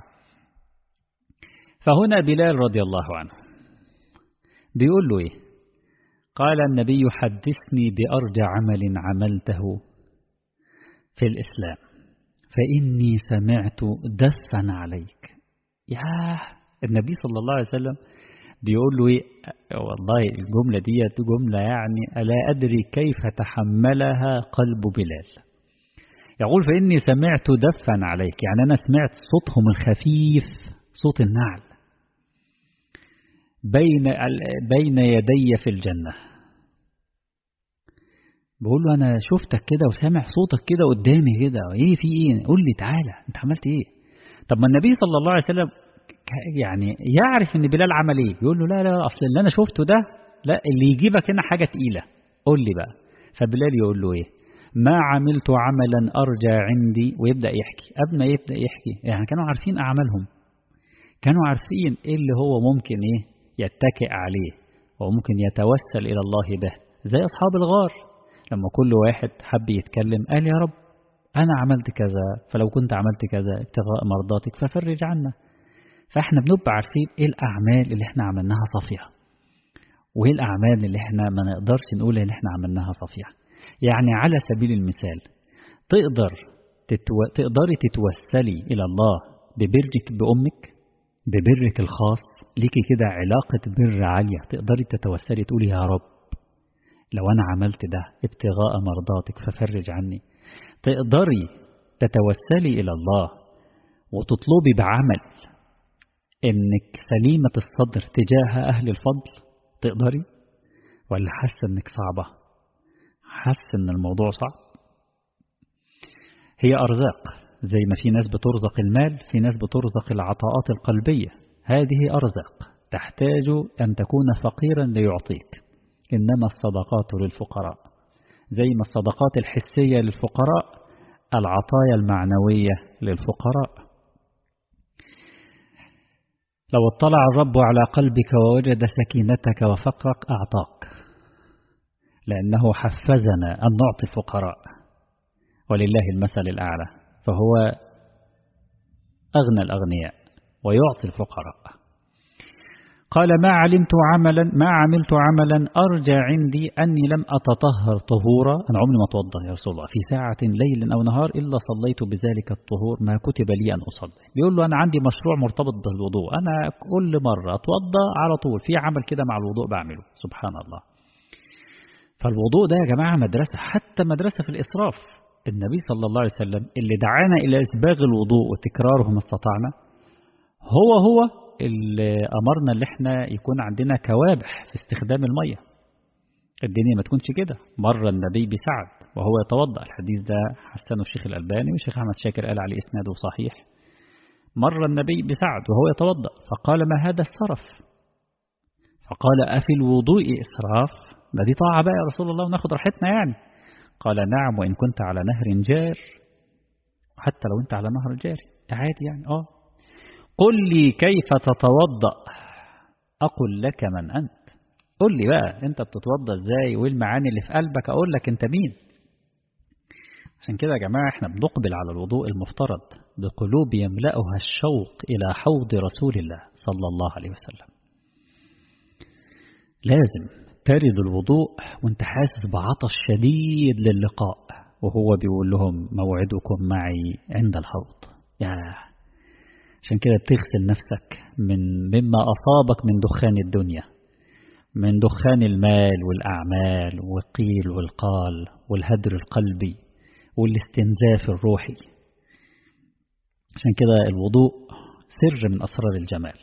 فهنا بلال رضي الله عنه بيقول له إيه قال النبي حدثني بأرجى عمل عملته في الإسلام فإني سمعت دفا عليك يا النبي صلى الله عليه وسلم بيقول له إيه والله الجملة دي جملة يعني ألا أدري كيف تحملها قلب بلال يقول فإني سمعت دفا عليك يعني أنا سمعت صوتهم الخفيف صوت النعل بين بين يدي في الجنة بقول له أنا شفتك كده وسامع صوتك كده قدامي كده إيه في إيه قول لي تعالى أنت عملت إيه طب ما النبي صلى الله عليه وسلم يعني يعرف ان بلال عمل ايه يقول له لا لا اصل اللي انا شفته ده لا اللي يجيبك هنا حاجه تقيله قول لي بقى فبلال يقول له ايه ما عملت عملا ارجى عندي ويبدا يحكي قبل ما يبدا يحكي يعني كانوا عارفين اعمالهم كانوا عارفين ايه اللي هو ممكن ايه يتكئ عليه وممكن يتوسل الى الله به زي اصحاب الغار لما كل واحد حب يتكلم قال يا رب انا عملت كذا فلو كنت عملت كذا ابتغاء مرضاتك ففرج عنا فاحنا بنبقى عارفين ايه الاعمال اللي احنا عملناها صافيه وايه الاعمال اللي احنا ما نقدرش نقول ان احنا عملناها صافيه يعني على سبيل المثال تقدر تتو... تقدري تتوسلي الى الله ببرك بامك ببرك الخاص ليكي كده علاقة بر عالية تقدري تتوسلي تقولي يا رب لو أنا عملت ده ابتغاء مرضاتك ففرج عني تقدري تتوسلي إلى الله وتطلبي بعمل انك سليمة الصدر تجاه اهل الفضل تقدري ولا حاسة انك صعبة حاسة ان الموضوع صعب هي ارزاق زي ما في ناس بترزق المال في ناس بترزق العطاءات القلبية هذه ارزاق تحتاج ان تكون فقيرا ليعطيك انما الصدقات للفقراء زي ما الصدقات الحسية للفقراء العطايا المعنوية للفقراء لو اطلع الرب على قلبك ووجد سكينتك وفقرك أعطاك لأنه حفزنا أن نعطي الفقراء ولله المثل الأعلى فهو أغنى الأغنياء ويعطي الفقراء قال ما علمت عملا ما عملت عملا أرجى عندي أني لم أتطهر طهورا أنا عمري ما أتوضى يا رسول الله في ساعة ليل أو نهار إلا صليت بذلك الطهور ما كتب لي أن أصلي بيقول له أنا عندي مشروع مرتبط بالوضوء أنا كل مرة أتوضى على طول في عمل كده مع الوضوء بعمله سبحان الله فالوضوء ده يا جماعة مدرسة حتى مدرسة في الإسراف النبي صلى الله عليه وسلم اللي دعانا إلى إسباغ الوضوء وتكراره ما استطعنا هو هو اللي أمرنا اللي احنا يكون عندنا كوابح في استخدام المية الدنيا ما تكونش كده مر النبي بسعد وهو يتوضأ الحديث ده حسنه الشيخ الألباني والشيخ أحمد شاكر قال عليه إسناده صحيح مر النبي بسعد وهو يتوضأ فقال ما هذا السرف فقال أفي الوضوء إسراف ده دي طاعة بقى يا رسول الله وناخد راحتنا يعني قال نعم وإن كنت على نهر جار حتى لو أنت على نهر جاري عادي يعني آه قل لي كيف تتوضأ أقول لك من أنت قل لي بقى أنت بتتوضأ إزاي وإيه المعاني اللي في قلبك أقول لك أنت مين عشان كده يا جماعة احنا بنقبل على الوضوء المفترض بقلوب يملأها الشوق إلى حوض رسول الله صلى الله عليه وسلم لازم ترد الوضوء وانت حاسس بعطش شديد للقاء وهو بيقول لهم موعدكم معي عند الحوض يا عشان كده بتغسل نفسك من مما أصابك من دخان الدنيا من دخان المال والأعمال والقيل والقال والهدر القلبي والاستنزاف الروحي عشان كده الوضوء سر من أسرار الجمال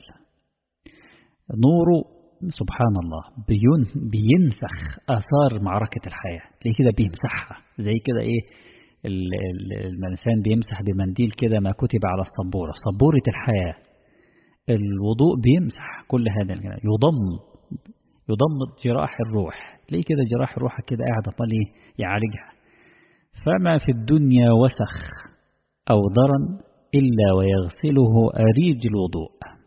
نوره سبحان الله بين بينسخ آثار معركة الحياة تلاقيه كده بيمسحها زي كده إيه الإنسان بيمسح بمنديل كده ما كتب على السبورة سبورة الحياة الوضوء بيمسح كل هذا يضم يضم جراح الروح تلاقيه كده جراح الروح كده قاعد طالي يعالجها فما في الدنيا وسخ أو ضرن إلا ويغسله أريج الوضوء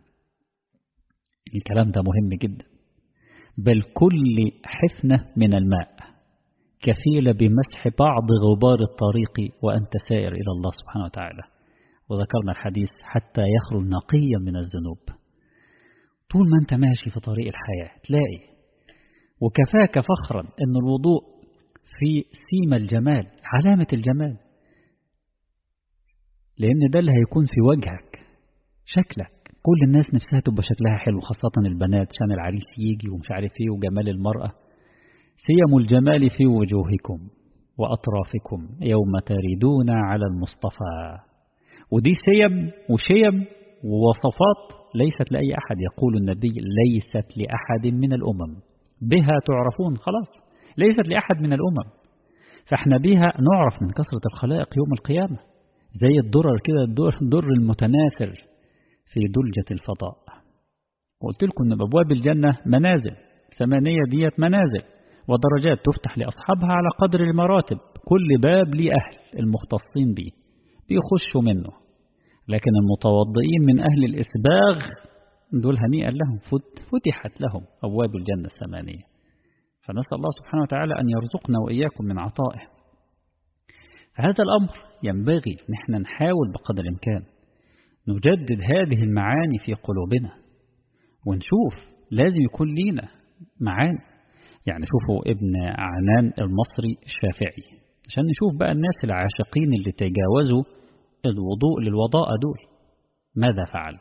الكلام ده مهم جدا بل كل حفنة من الماء كفيلة بمسح بعض غبار الطريق وأنت سائر إلى الله سبحانه وتعالى وذكرنا الحديث حتى يخرج نقيا من الذنوب طول ما أنت ماشي في طريق الحياة تلاقي وكفاك فخرا أن الوضوء في سيما الجمال علامة الجمال لأن ده اللي هيكون في وجهك شكلك كل الناس نفسها تبقى شكلها حلو خاصة البنات عشان العريس يجي ومش عارف ايه وجمال المرأة سيم الجمال في وجوهكم وأطرافكم يوم تريدون على المصطفى ودي سيم وشيم ووصفات ليست لأي أحد يقول النبي ليست لأحد من الأمم بها تعرفون خلاص ليست لأحد من الأمم فاحنا بها نعرف من كثرة الخلائق يوم القيامة زي الدرر كده الدر, الدر المتناثر في دلجة الفضاء وقلت لكم أن أبواب الجنة منازل ثمانية ديت منازل ودرجات تفتح لأصحابها على قدر المراتب كل باب ليه أهل المختصين به بيخشوا منه لكن المتوضئين من أهل الإسباغ دول هنيئا لهم فتحت لهم أبواب الجنة الثمانية فنسأل الله سبحانه وتعالى أن يرزقنا وإياكم من عطائه هذا الأمر ينبغي نحن نحاول بقدر الإمكان نجدد هذه المعاني في قلوبنا ونشوف لازم يكون لينا معاني يعني شوفوا ابن عنان المصري الشافعي عشان نشوف بقى الناس العاشقين اللي تجاوزوا الوضوء للوضاء دول ماذا فعل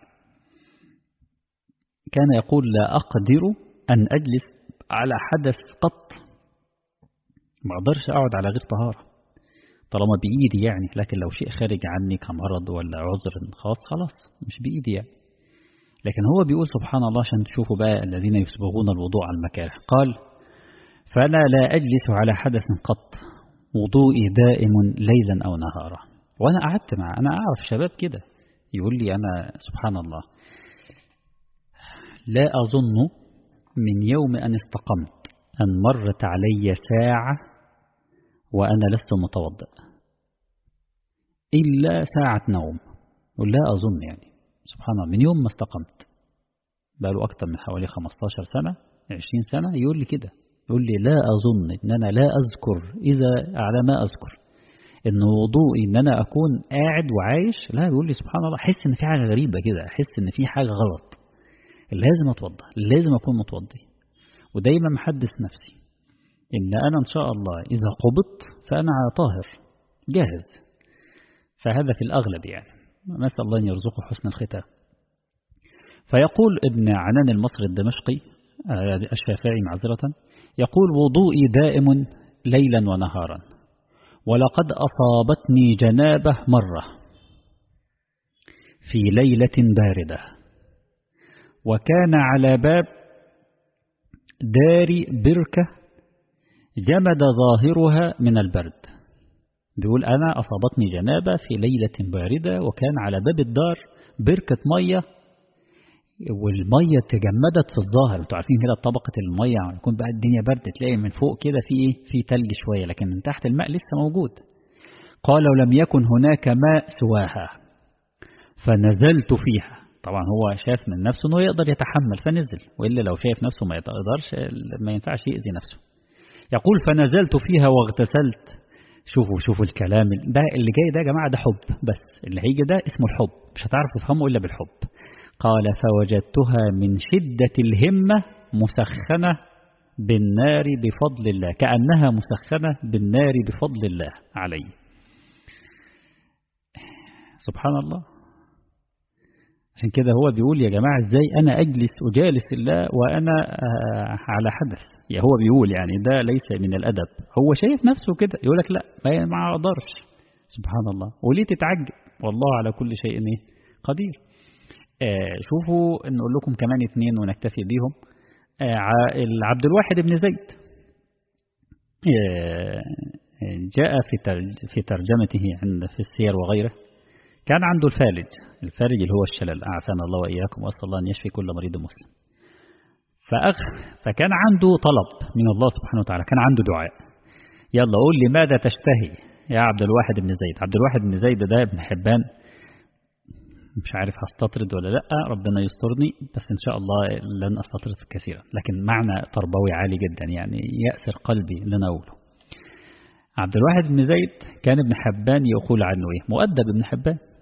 كان يقول لا أقدر أن أجلس على حدث قط ما أقدرش أقعد على غير طهارة طالما بإيدي يعني لكن لو شيء خارج عني كمرض ولا عذر خاص خلاص مش بإيدي يعني لكن هو بيقول سبحان الله عشان تشوفوا بقى الذين يسبغون الوضوء على المكاره قال فأنا لا أجلس على حدث قط وضوئي دائم ليلا أو نهارا وأنا قعدت مع أنا أعرف شباب كده يقول لي أنا سبحان الله لا أظن من يوم أن استقمت أن مرت علي ساعة وأنا لست متوضئ إلا ساعة نوم ولا أظن يعني سبحان الله من يوم ما استقمت بقاله أكتر من حوالي 15 سنة 20 سنة يقول لي كده يقول لي لا أظن إن أنا لا أذكر إذا على ما أذكر إن وضوئي إن أنا أكون قاعد وعايش لا يقول لي سبحان الله أحس إن في حاجة غريبة كده أحس إن في حاجة غلط لازم أتوضى لازم أكون متوضي ودايما محدث نفسي إن أنا إن شاء الله إذا قبضت فأنا طاهر جاهز فهذا في الأغلب يعني نسأل الله أن يرزقه حسن الختام فيقول ابن عنان المصري الدمشقي الشافعي معذرة يقول وضوئي دائم ليلا ونهارا ولقد أصابتني جنابة مرة في ليلة باردة وكان على باب دار بركة جمد ظاهرها من البرد بيقول أنا أصابتني جنابة في ليلة باردة وكان على باب الدار بركة مية والمية تجمدت في الظاهر انتوا عارفين كده طبقة المية يكون بقى الدنيا برد تلاقي من فوق كده في ايه في تلج شوية لكن من تحت الماء لسه موجود قال ولم يكن هناك ماء سواها فنزلت فيها طبعا هو شاف من نفسه انه يقدر يتحمل فنزل والا لو شايف نفسه ما يقدرش ما ينفعش يأذي نفسه يقول فنزلت فيها واغتسلت شوفوا شوفوا الكلام ده اللي جاي ده يا جماعة ده حب بس اللي هيجي ده اسمه الحب مش هتعرف تفهمه إلا بالحب قال فوجدتها من شدة الهمة مسخنة بالنار بفضل الله كأنها مسخنة بالنار بفضل الله علي سبحان الله عشان كده هو بيقول يا جماعة ازاي انا اجلس اجالس الله وانا على حدث يا هو بيقول يعني ده ليس من الادب هو شايف نفسه كده يقول لك لا ما اقدرش سبحان الله وليه تتعجب والله على كل شيء قدير آه شوفوا نقول لكم كمان اثنين ونكتفي بيهم آه عبد الواحد بن زيد آه جاء في في ترجمته عند في السير وغيره كان عنده الفالج الفالج اللي هو الشلل أعافانا الله وإياكم وأسأل الله أن يشفي كل مريض مسلم فأخ فكان عنده طلب من الله سبحانه وتعالى كان عنده دعاء يلا قول لي ماذا تشتهي يا عبد الواحد بن زيد عبد الواحد بن زيد ده ابن حبان مش عارف هستطرد ولا لا ربنا يسترني بس إن شاء الله لن أستطرد كثيرا لكن معنى تربوي عالي جدا يعني يأسر قلبي لن أقوله عبد الواحد بن زيد كان ابن حبان يقول عنه إيه مؤدب ابن حبان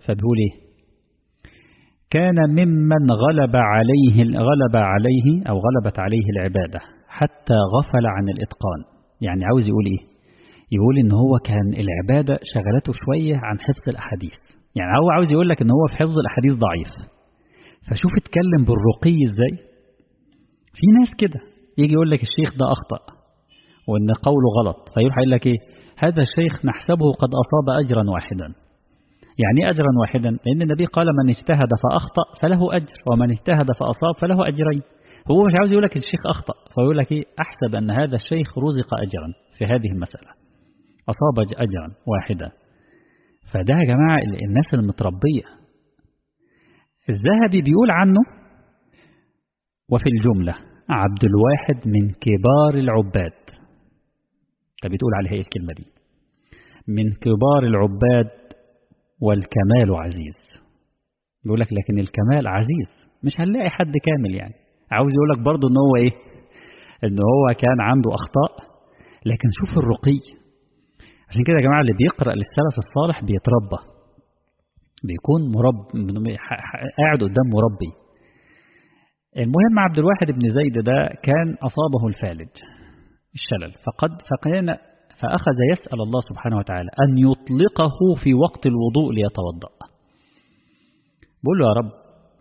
فبيقول إيه كان ممن غلب عليه غلب عليه أو غلبت عليه العبادة حتى غفل عن الإتقان يعني عاوز يقول إيه يقول إن هو كان العبادة شغلته شوية عن حفظ الأحاديث يعني هو عاوز يقول لك إن هو في حفظ الأحاديث ضعيف فشوف اتكلم بالرقي إزاي في ناس كده يجي يقول لك الشيخ ده أخطأ وإن قوله غلط فيروح يقول لك إيه هذا الشيخ نحسبه قد أصاب أجرا واحدا يعني أجرا واحدا لأن النبي قال من اجتهد فأخطأ فله أجر ومن اجتهد فأصاب فله أجرين هو مش عاوز يقول لك الشيخ أخطأ فيقول لك إيه أحسب أن هذا الشيخ رزق أجرا في هذه المسألة أصاب أجرا واحدا فده يا جماعة الناس المتربية الذهبي بيقول عنه وفي الجملة عبد الواحد من كبار العباد انت بتقول عليه ايه الكلمة دي من كبار العباد والكمال عزيز يقول لك لكن الكمال عزيز مش هنلاقي حد كامل يعني عاوز يقول لك برضه ان هو ايه ان هو كان عنده اخطاء لكن شوف الرقي عشان كده يا جماعه اللي بيقرا للسلف الصالح بيتربى بيكون مرب قاعد قدام مربي المهم عبد الواحد بن زيد ده كان اصابه الفالج الشلل فقد فكان فأخذ يسأل الله سبحانه وتعالى أن يطلقه في وقت الوضوء ليتوضأ بقول له يا رب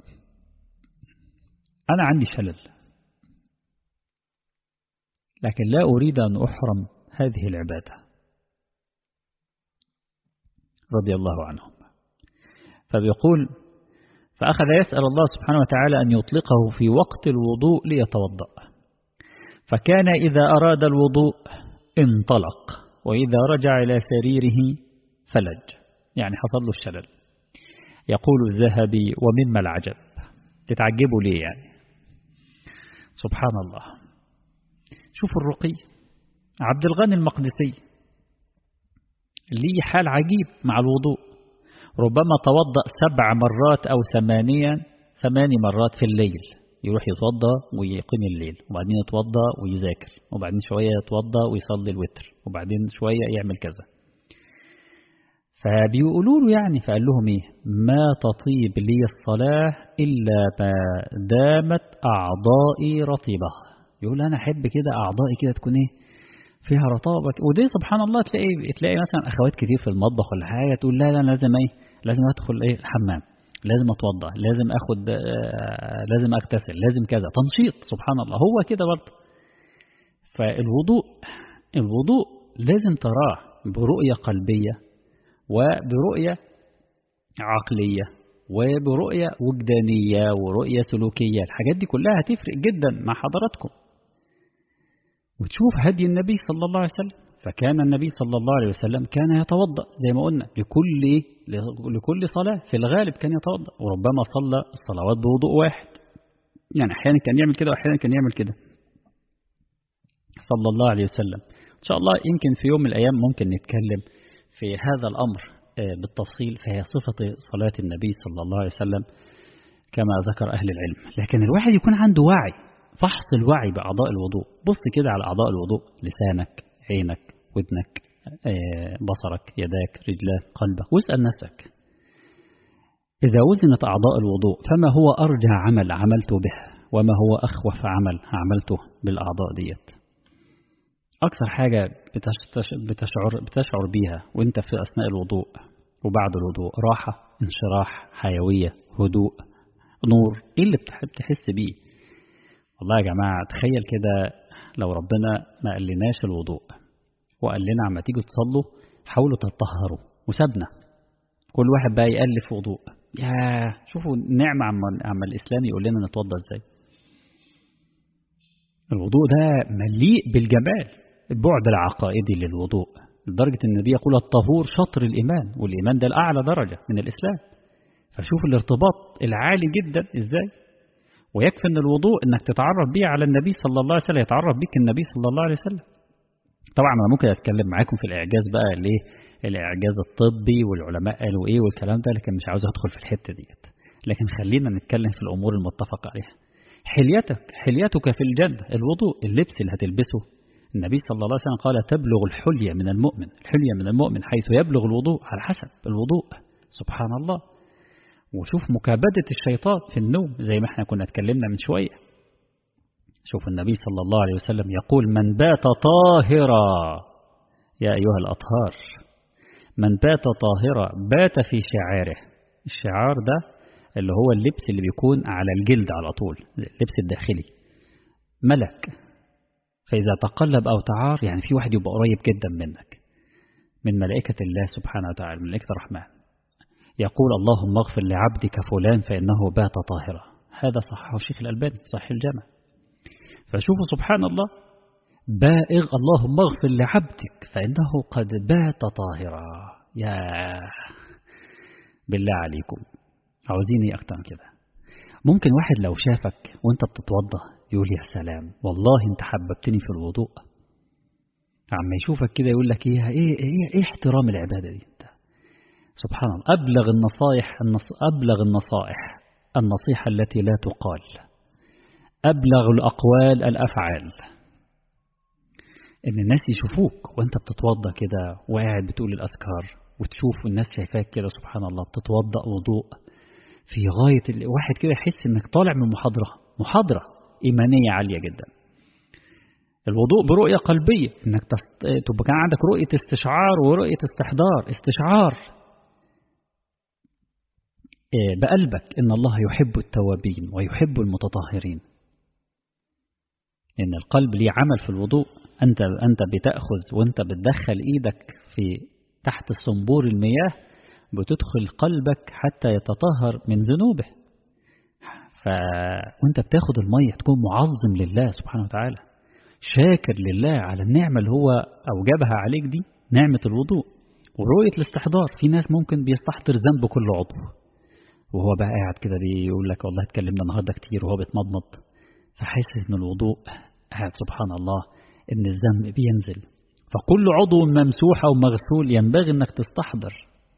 أنا عندي شلل لكن لا أريد أن أحرم هذه العبادة رضي الله عنهم فبيقول فأخذ يسأل الله سبحانه وتعالى أن يطلقه في وقت الوضوء ليتوضأ فكان إذا أراد الوضوء انطلق وإذا رجع إلى سريره فلج يعني حصل له الشلل يقول الذهبي ومما العجب تتعجبوا ليه يعني سبحان الله شوفوا الرقي عبد الغني المقدسي ليه حال عجيب مع الوضوء ربما توضأ سبع مرات أو ثمانيا ثماني مرات في الليل يروح يتوضى ويقيم الليل وبعدين يتوضى ويذاكر وبعدين شوية يتوضى ويصلي الوتر وبعدين شوية يعمل كذا فبيقولوا له يعني فقال لهم ايه ما تطيب لي الصلاة إلا ما دامت أعضائي رطبة يقول أنا أحب كده أعضائي كده تكون ايه فيها رطابة ودي سبحان الله تلاقي تلاقي مثلا أخوات كتير في المطبخ ولا حاجة تقول لا لا لازم ايه لازم أدخل ايه الحمام لازم اتوضا لازم اخد لازم اغتسل لازم كذا تنشيط سبحان الله هو كده برضه فالوضوء الوضوء لازم تراه برؤية قلبية وبرؤية عقلية وبرؤية وجدانية ورؤية سلوكية الحاجات دي كلها هتفرق جدا مع حضراتكم وتشوف هدي النبي صلى الله عليه وسلم فكان النبي صلى الله عليه وسلم كان يتوضأ زي ما قلنا لكل إيه؟ لكل صلاة في الغالب كان يتوضأ وربما صلى الصلوات بوضوء واحد يعني أحيانا كان يعمل كده وأحيانا كان يعمل كده صلى الله عليه وسلم إن شاء الله يمكن في يوم من الأيام ممكن نتكلم في هذا الأمر بالتفصيل فهي صفة صلاة النبي صلى الله عليه وسلم كما ذكر أهل العلم لكن الواحد يكون عنده وعي فحص الوعي بأعضاء الوضوء بص كده على أعضاء الوضوء لسانك عينك ودنك بصرك يداك رجلاك قلبك واسأل نفسك إذا وزنت أعضاء الوضوء فما هو أرجى عمل عملت به وما هو أخوف عمل عملته بالأعضاء ديت أكثر حاجة بتشعر, بتشعر بيها وانت في أثناء الوضوء وبعد الوضوء راحة انشراح حيوية هدوء نور ايه اللي بتحب تحس بيه والله يا جماعة تخيل كده لو ربنا ما قالناش الوضوء وقال لنا عما تيجوا تصلوا حاولوا تطهروا وسابنا كل واحد بقى يألف وضوء يا شوفوا نعمة عما, عما الإسلام يقول لنا نتوضى ازاي الوضوء ده مليء بالجمال البعد العقائدي للوضوء لدرجة أن النبي يقول الطهور شطر الإيمان والإيمان ده الأعلى درجة من الإسلام فشوف الارتباط العالي جدا إزاي ويكفي أن الوضوء أنك تتعرف بيه على النبي صلى الله عليه وسلم يتعرف بك النبي صلى الله عليه وسلم طبعا أنا ممكن أتكلم معاكم في الإعجاز بقى ليه الإعجاز الطبي والعلماء قالوا إيه والكلام ده لكن مش عاوز أدخل في الحتة ديت لكن خلينا نتكلم في الأمور المتفق عليها حليتك حليتك في الجنة الوضوء اللبس اللي هتلبسه النبي صلى الله عليه وسلم قال تبلغ الحلية من المؤمن الحلية من المؤمن حيث يبلغ الوضوء على حسب الوضوء سبحان الله وشوف مكابدة الشيطان في النوم زي ما احنا كنا اتكلمنا من شوية شوف النبي صلى الله عليه وسلم يقول من بات طاهرا يا أيها الأطهار من بات طاهرا بات في شعاره الشعار ده اللي هو اللبس اللي بيكون على الجلد على طول اللبس الداخلي ملك فإذا تقلب أو تعار يعني في واحد يبقى قريب جدا منك من ملائكة الله سبحانه وتعالى ملائكة الرحمن يقول اللهم اغفر لعبدك فلان فإنه بات طاهرا هذا صححه الشيخ الألباني صحيح الجامع فشوفوا سبحان الله بائغ اللهم اغفر لعبدك فإنه قد بات طاهرا يا بالله عليكم عاوزيني أكتر من كده ممكن واحد لو شافك وانت بتتوضى يقول يا سلام والله انت حببتني في الوضوء عما يشوفك كده يقول لك ايه ايه ايه, إيه احترام العبادة دي انت سبحان الله أبلغ النصائح النص أبلغ النصائح النصيحة التي لا تقال أبلغ الأقوال الأفعال إن الناس يشوفوك وأنت بتتوضى كده وقاعد بتقول الأذكار وتشوف الناس شايفاك كده سبحان الله بتتوضأ وضوء في غاية واحد كده يحس إنك طالع من محاضرة محاضرة إيمانية عالية جدا الوضوء برؤية قلبية إنك تست... تبقى كان عندك رؤية استشعار ورؤية استحضار استشعار بقلبك إن الله يحب التوابين ويحب المتطهرين إن القلب ليه عمل في الوضوء أنت أنت بتأخذ وأنت بتدخل إيدك في تحت صنبور المياه بتدخل قلبك حتى يتطهر من ذنوبه ف... وانت بتاخد المية تكون معظم لله سبحانه وتعالى شاكر لله على النعمة اللي هو أوجبها عليك دي نعمة الوضوء ورؤية الاستحضار في ناس ممكن بيستحضر ذنب كل عضو وهو بقى قاعد كده بيقول لك والله اتكلمنا النهارده كتير وهو بيتمضمض فحاسس ان الوضوء قاعد سبحان الله ان الذنب بينزل فكل عضو ممسوح او مغسول ينبغي انك تستحضر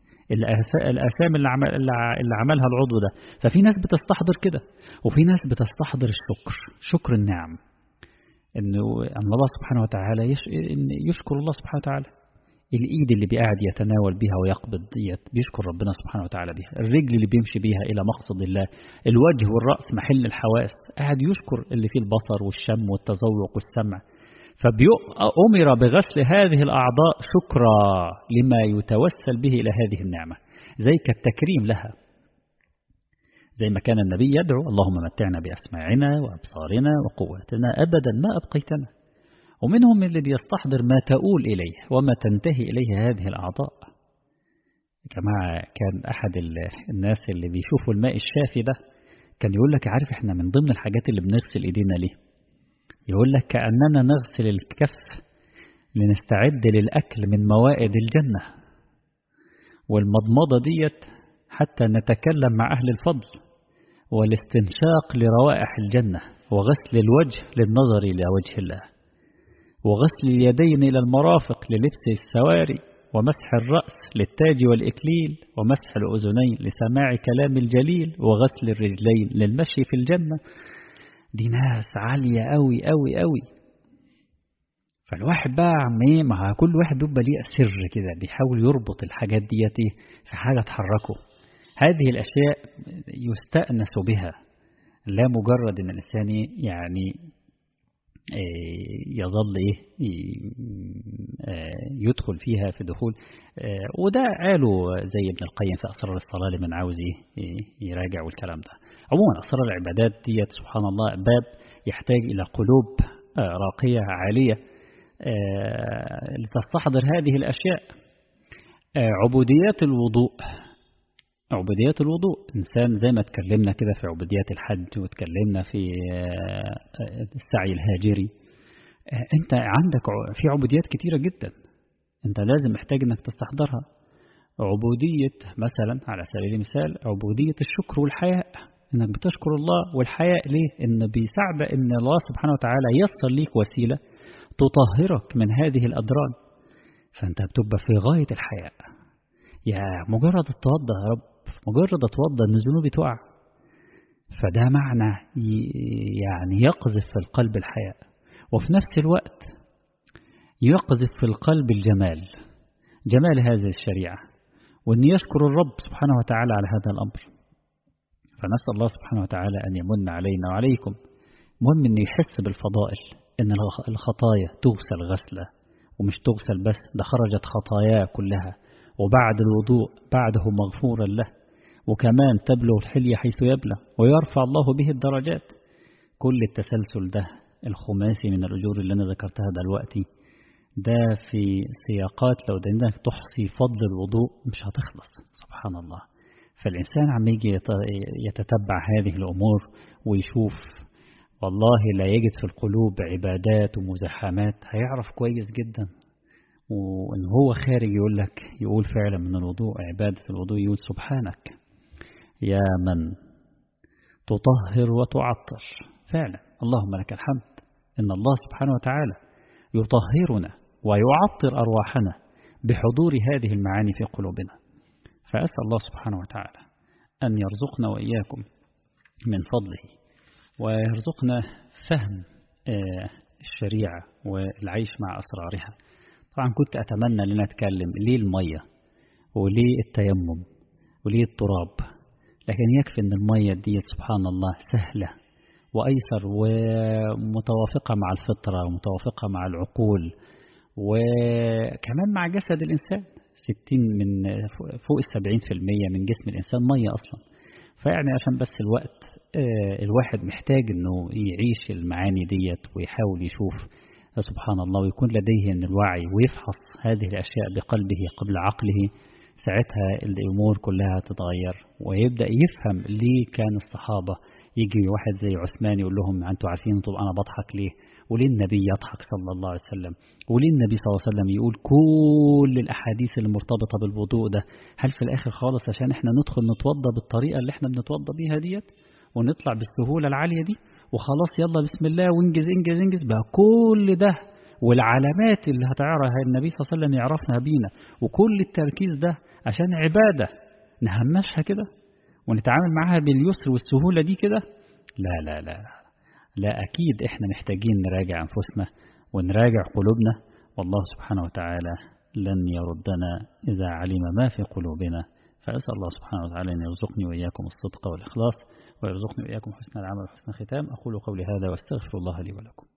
الآثام اللي, عمل اللي عملها العضو ده ففي ناس بتستحضر كده وفي ناس بتستحضر الشكر شكر النعم إنه أن الله سبحانه وتعالى يش... إن يشكر الله سبحانه وتعالى الإيد اللي بيقعد يتناول بها ويقبض ديت بيشكر ربنا سبحانه وتعالى بها الرجل اللي بيمشي بيها إلى مقصد الله الوجه والرأس محل الحواس قاعد يشكر اللي فيه البصر والشم والتذوق والسمع فأمر بغسل هذه الأعضاء شكرا لما يتوسل به إلى هذه النعمة زي كالتكريم لها زي ما كان النبي يدعو اللهم متعنا بأسماعنا وأبصارنا وقواتنا أبدا ما أبقيتنا ومنهم اللي بيستحضر ما تؤول إليه وما تنتهي إليه هذه الأعضاء كما كان أحد الناس اللي بيشوفوا الماء الشافي ده كان يقول لك عارف احنا من ضمن الحاجات اللي بنغسل ايدينا ليه يقول لك كأننا نغسل الكف لنستعد للأكل من موائد الجنة والمضمضة ديت حتى نتكلم مع أهل الفضل والاستنشاق لروائح الجنة وغسل الوجه للنظر إلى وجه الله وغسل اليدين إلى المرافق للبس السواري ومسح الرأس للتاج والإكليل ومسح الأذنين لسماع كلام الجليل وغسل الرجلين للمشي في الجنة دي ناس عالية قوي قوي قوي فالواحد بقى عم ايه مع كل واحد بيبقى ليه سر كده بيحاول يربط الحاجات ديت في حاجة تحركه هذه الأشياء يستأنس بها لا مجرد ان الإنسان يعني يظل ايه يدخل فيها في دخول وده قالوا زي ابن القيم في أسرار الصلاة لمن عاوز يراجع والكلام ده عموما أسرار العبادات ديت سبحان الله باب يحتاج إلى قلوب راقية عالية لتستحضر هذه الأشياء عبوديات الوضوء عبوديات الوضوء إنسان زي ما اتكلمنا كده في عبوديات الحج واتكلمنا في السعي الهاجري أنت عندك في عبوديات كتيرة جدا أنت لازم محتاج أنك تستحضرها عبودية مثلا على سبيل المثال عبودية الشكر والحياء انك بتشكر الله والحياء ليه ان بيساعد ان الله سبحانه وتعالى يسر ليك وسيلة تطهرك من هذه الأدران فانت بتبقى في غاية الحياء يا مجرد اتوضى يا رب مجرد اتوضى ان ذنوبي تقع فده معنى يعني يقذف في القلب الحياء وفي نفس الوقت يقذف في القلب الجمال جمال هذه الشريعة وأن يشكر الرب سبحانه وتعالى على هذا الأمر فنسأل الله سبحانه وتعالى أن يمن علينا وعليكم مهم أن يحس بالفضائل أن الخطايا تغسل غسلة ومش تغسل بس ده خرجت خطاياه كلها وبعد الوضوء بعده مغفورا له وكمان تبلغ الحلية حيث يبلغ ويرفع الله به الدرجات كل التسلسل ده الخماسي من الأجور اللي أنا ذكرتها دلوقتي ده في سياقات لو انك تحصي فضل الوضوء مش هتخلص سبحان الله فالإنسان عم يجي يتتبع هذه الأمور ويشوف والله لا يجد في القلوب عبادات ومزاحمات هيعرف كويس جدا وإن هو خارج يقول لك يقول فعلا من الوضوء عبادة الوضوء يقول سبحانك يا من تطهر وتعطر فعلا اللهم لك الحمد إن الله سبحانه وتعالى يطهرنا ويعطر أرواحنا بحضور هذه المعاني في قلوبنا فأسأل الله سبحانه وتعالى أن يرزقنا وإياكم من فضله ويرزقنا فهم الشريعة والعيش مع أسرارها طبعا كنت أتمنى أن أتكلم ليه المية وليه التيمم وليه التراب لكن يكفي أن المية دي سبحان الله سهلة وأيسر ومتوافقة مع الفطرة ومتوافقة مع العقول وكمان مع جسد الإنسان ستين من فوق السبعين في المية من جسم الإنسان مية أصلا فيعني عشان بس الوقت الواحد محتاج أنه يعيش المعاني ديت ويحاول يشوف سبحان الله ويكون لديه من الوعي ويفحص هذه الأشياء بقلبه قبل عقله ساعتها الأمور كلها تتغير ويبدأ يفهم ليه كان الصحابة يجي واحد زي عثمان يقول لهم أنتوا عارفين طب أنا بضحك ليه وليه النبي يضحك صلى الله عليه وسلم وليه النبي صلى الله عليه وسلم يقول كل الأحاديث المرتبطة بالوضوء ده هل في الآخر خالص عشان احنا ندخل نتوضى بالطريقة اللي احنا بنتوضى بيها ديت ونطلع بالسهولة العالية دي وخلاص يلا بسم الله وانجز انجز انجز بقى كل ده والعلامات اللي هتعرفها النبي صلى الله عليه وسلم يعرفنا بينا وكل التركيز ده عشان عبادة نهمشها كده ونتعامل معاها باليسر والسهولة دي كده لا لا لا لا أكيد إحنا محتاجين نراجع أنفسنا ونراجع قلوبنا والله سبحانه وتعالى لن يردنا إذا علم ما في قلوبنا فأسأل الله سبحانه وتعالى أن يرزقني وإياكم الصدق والإخلاص ويرزقني وإياكم حسن العمل وحسن الختام أقول قولي هذا واستغفر الله لي ولكم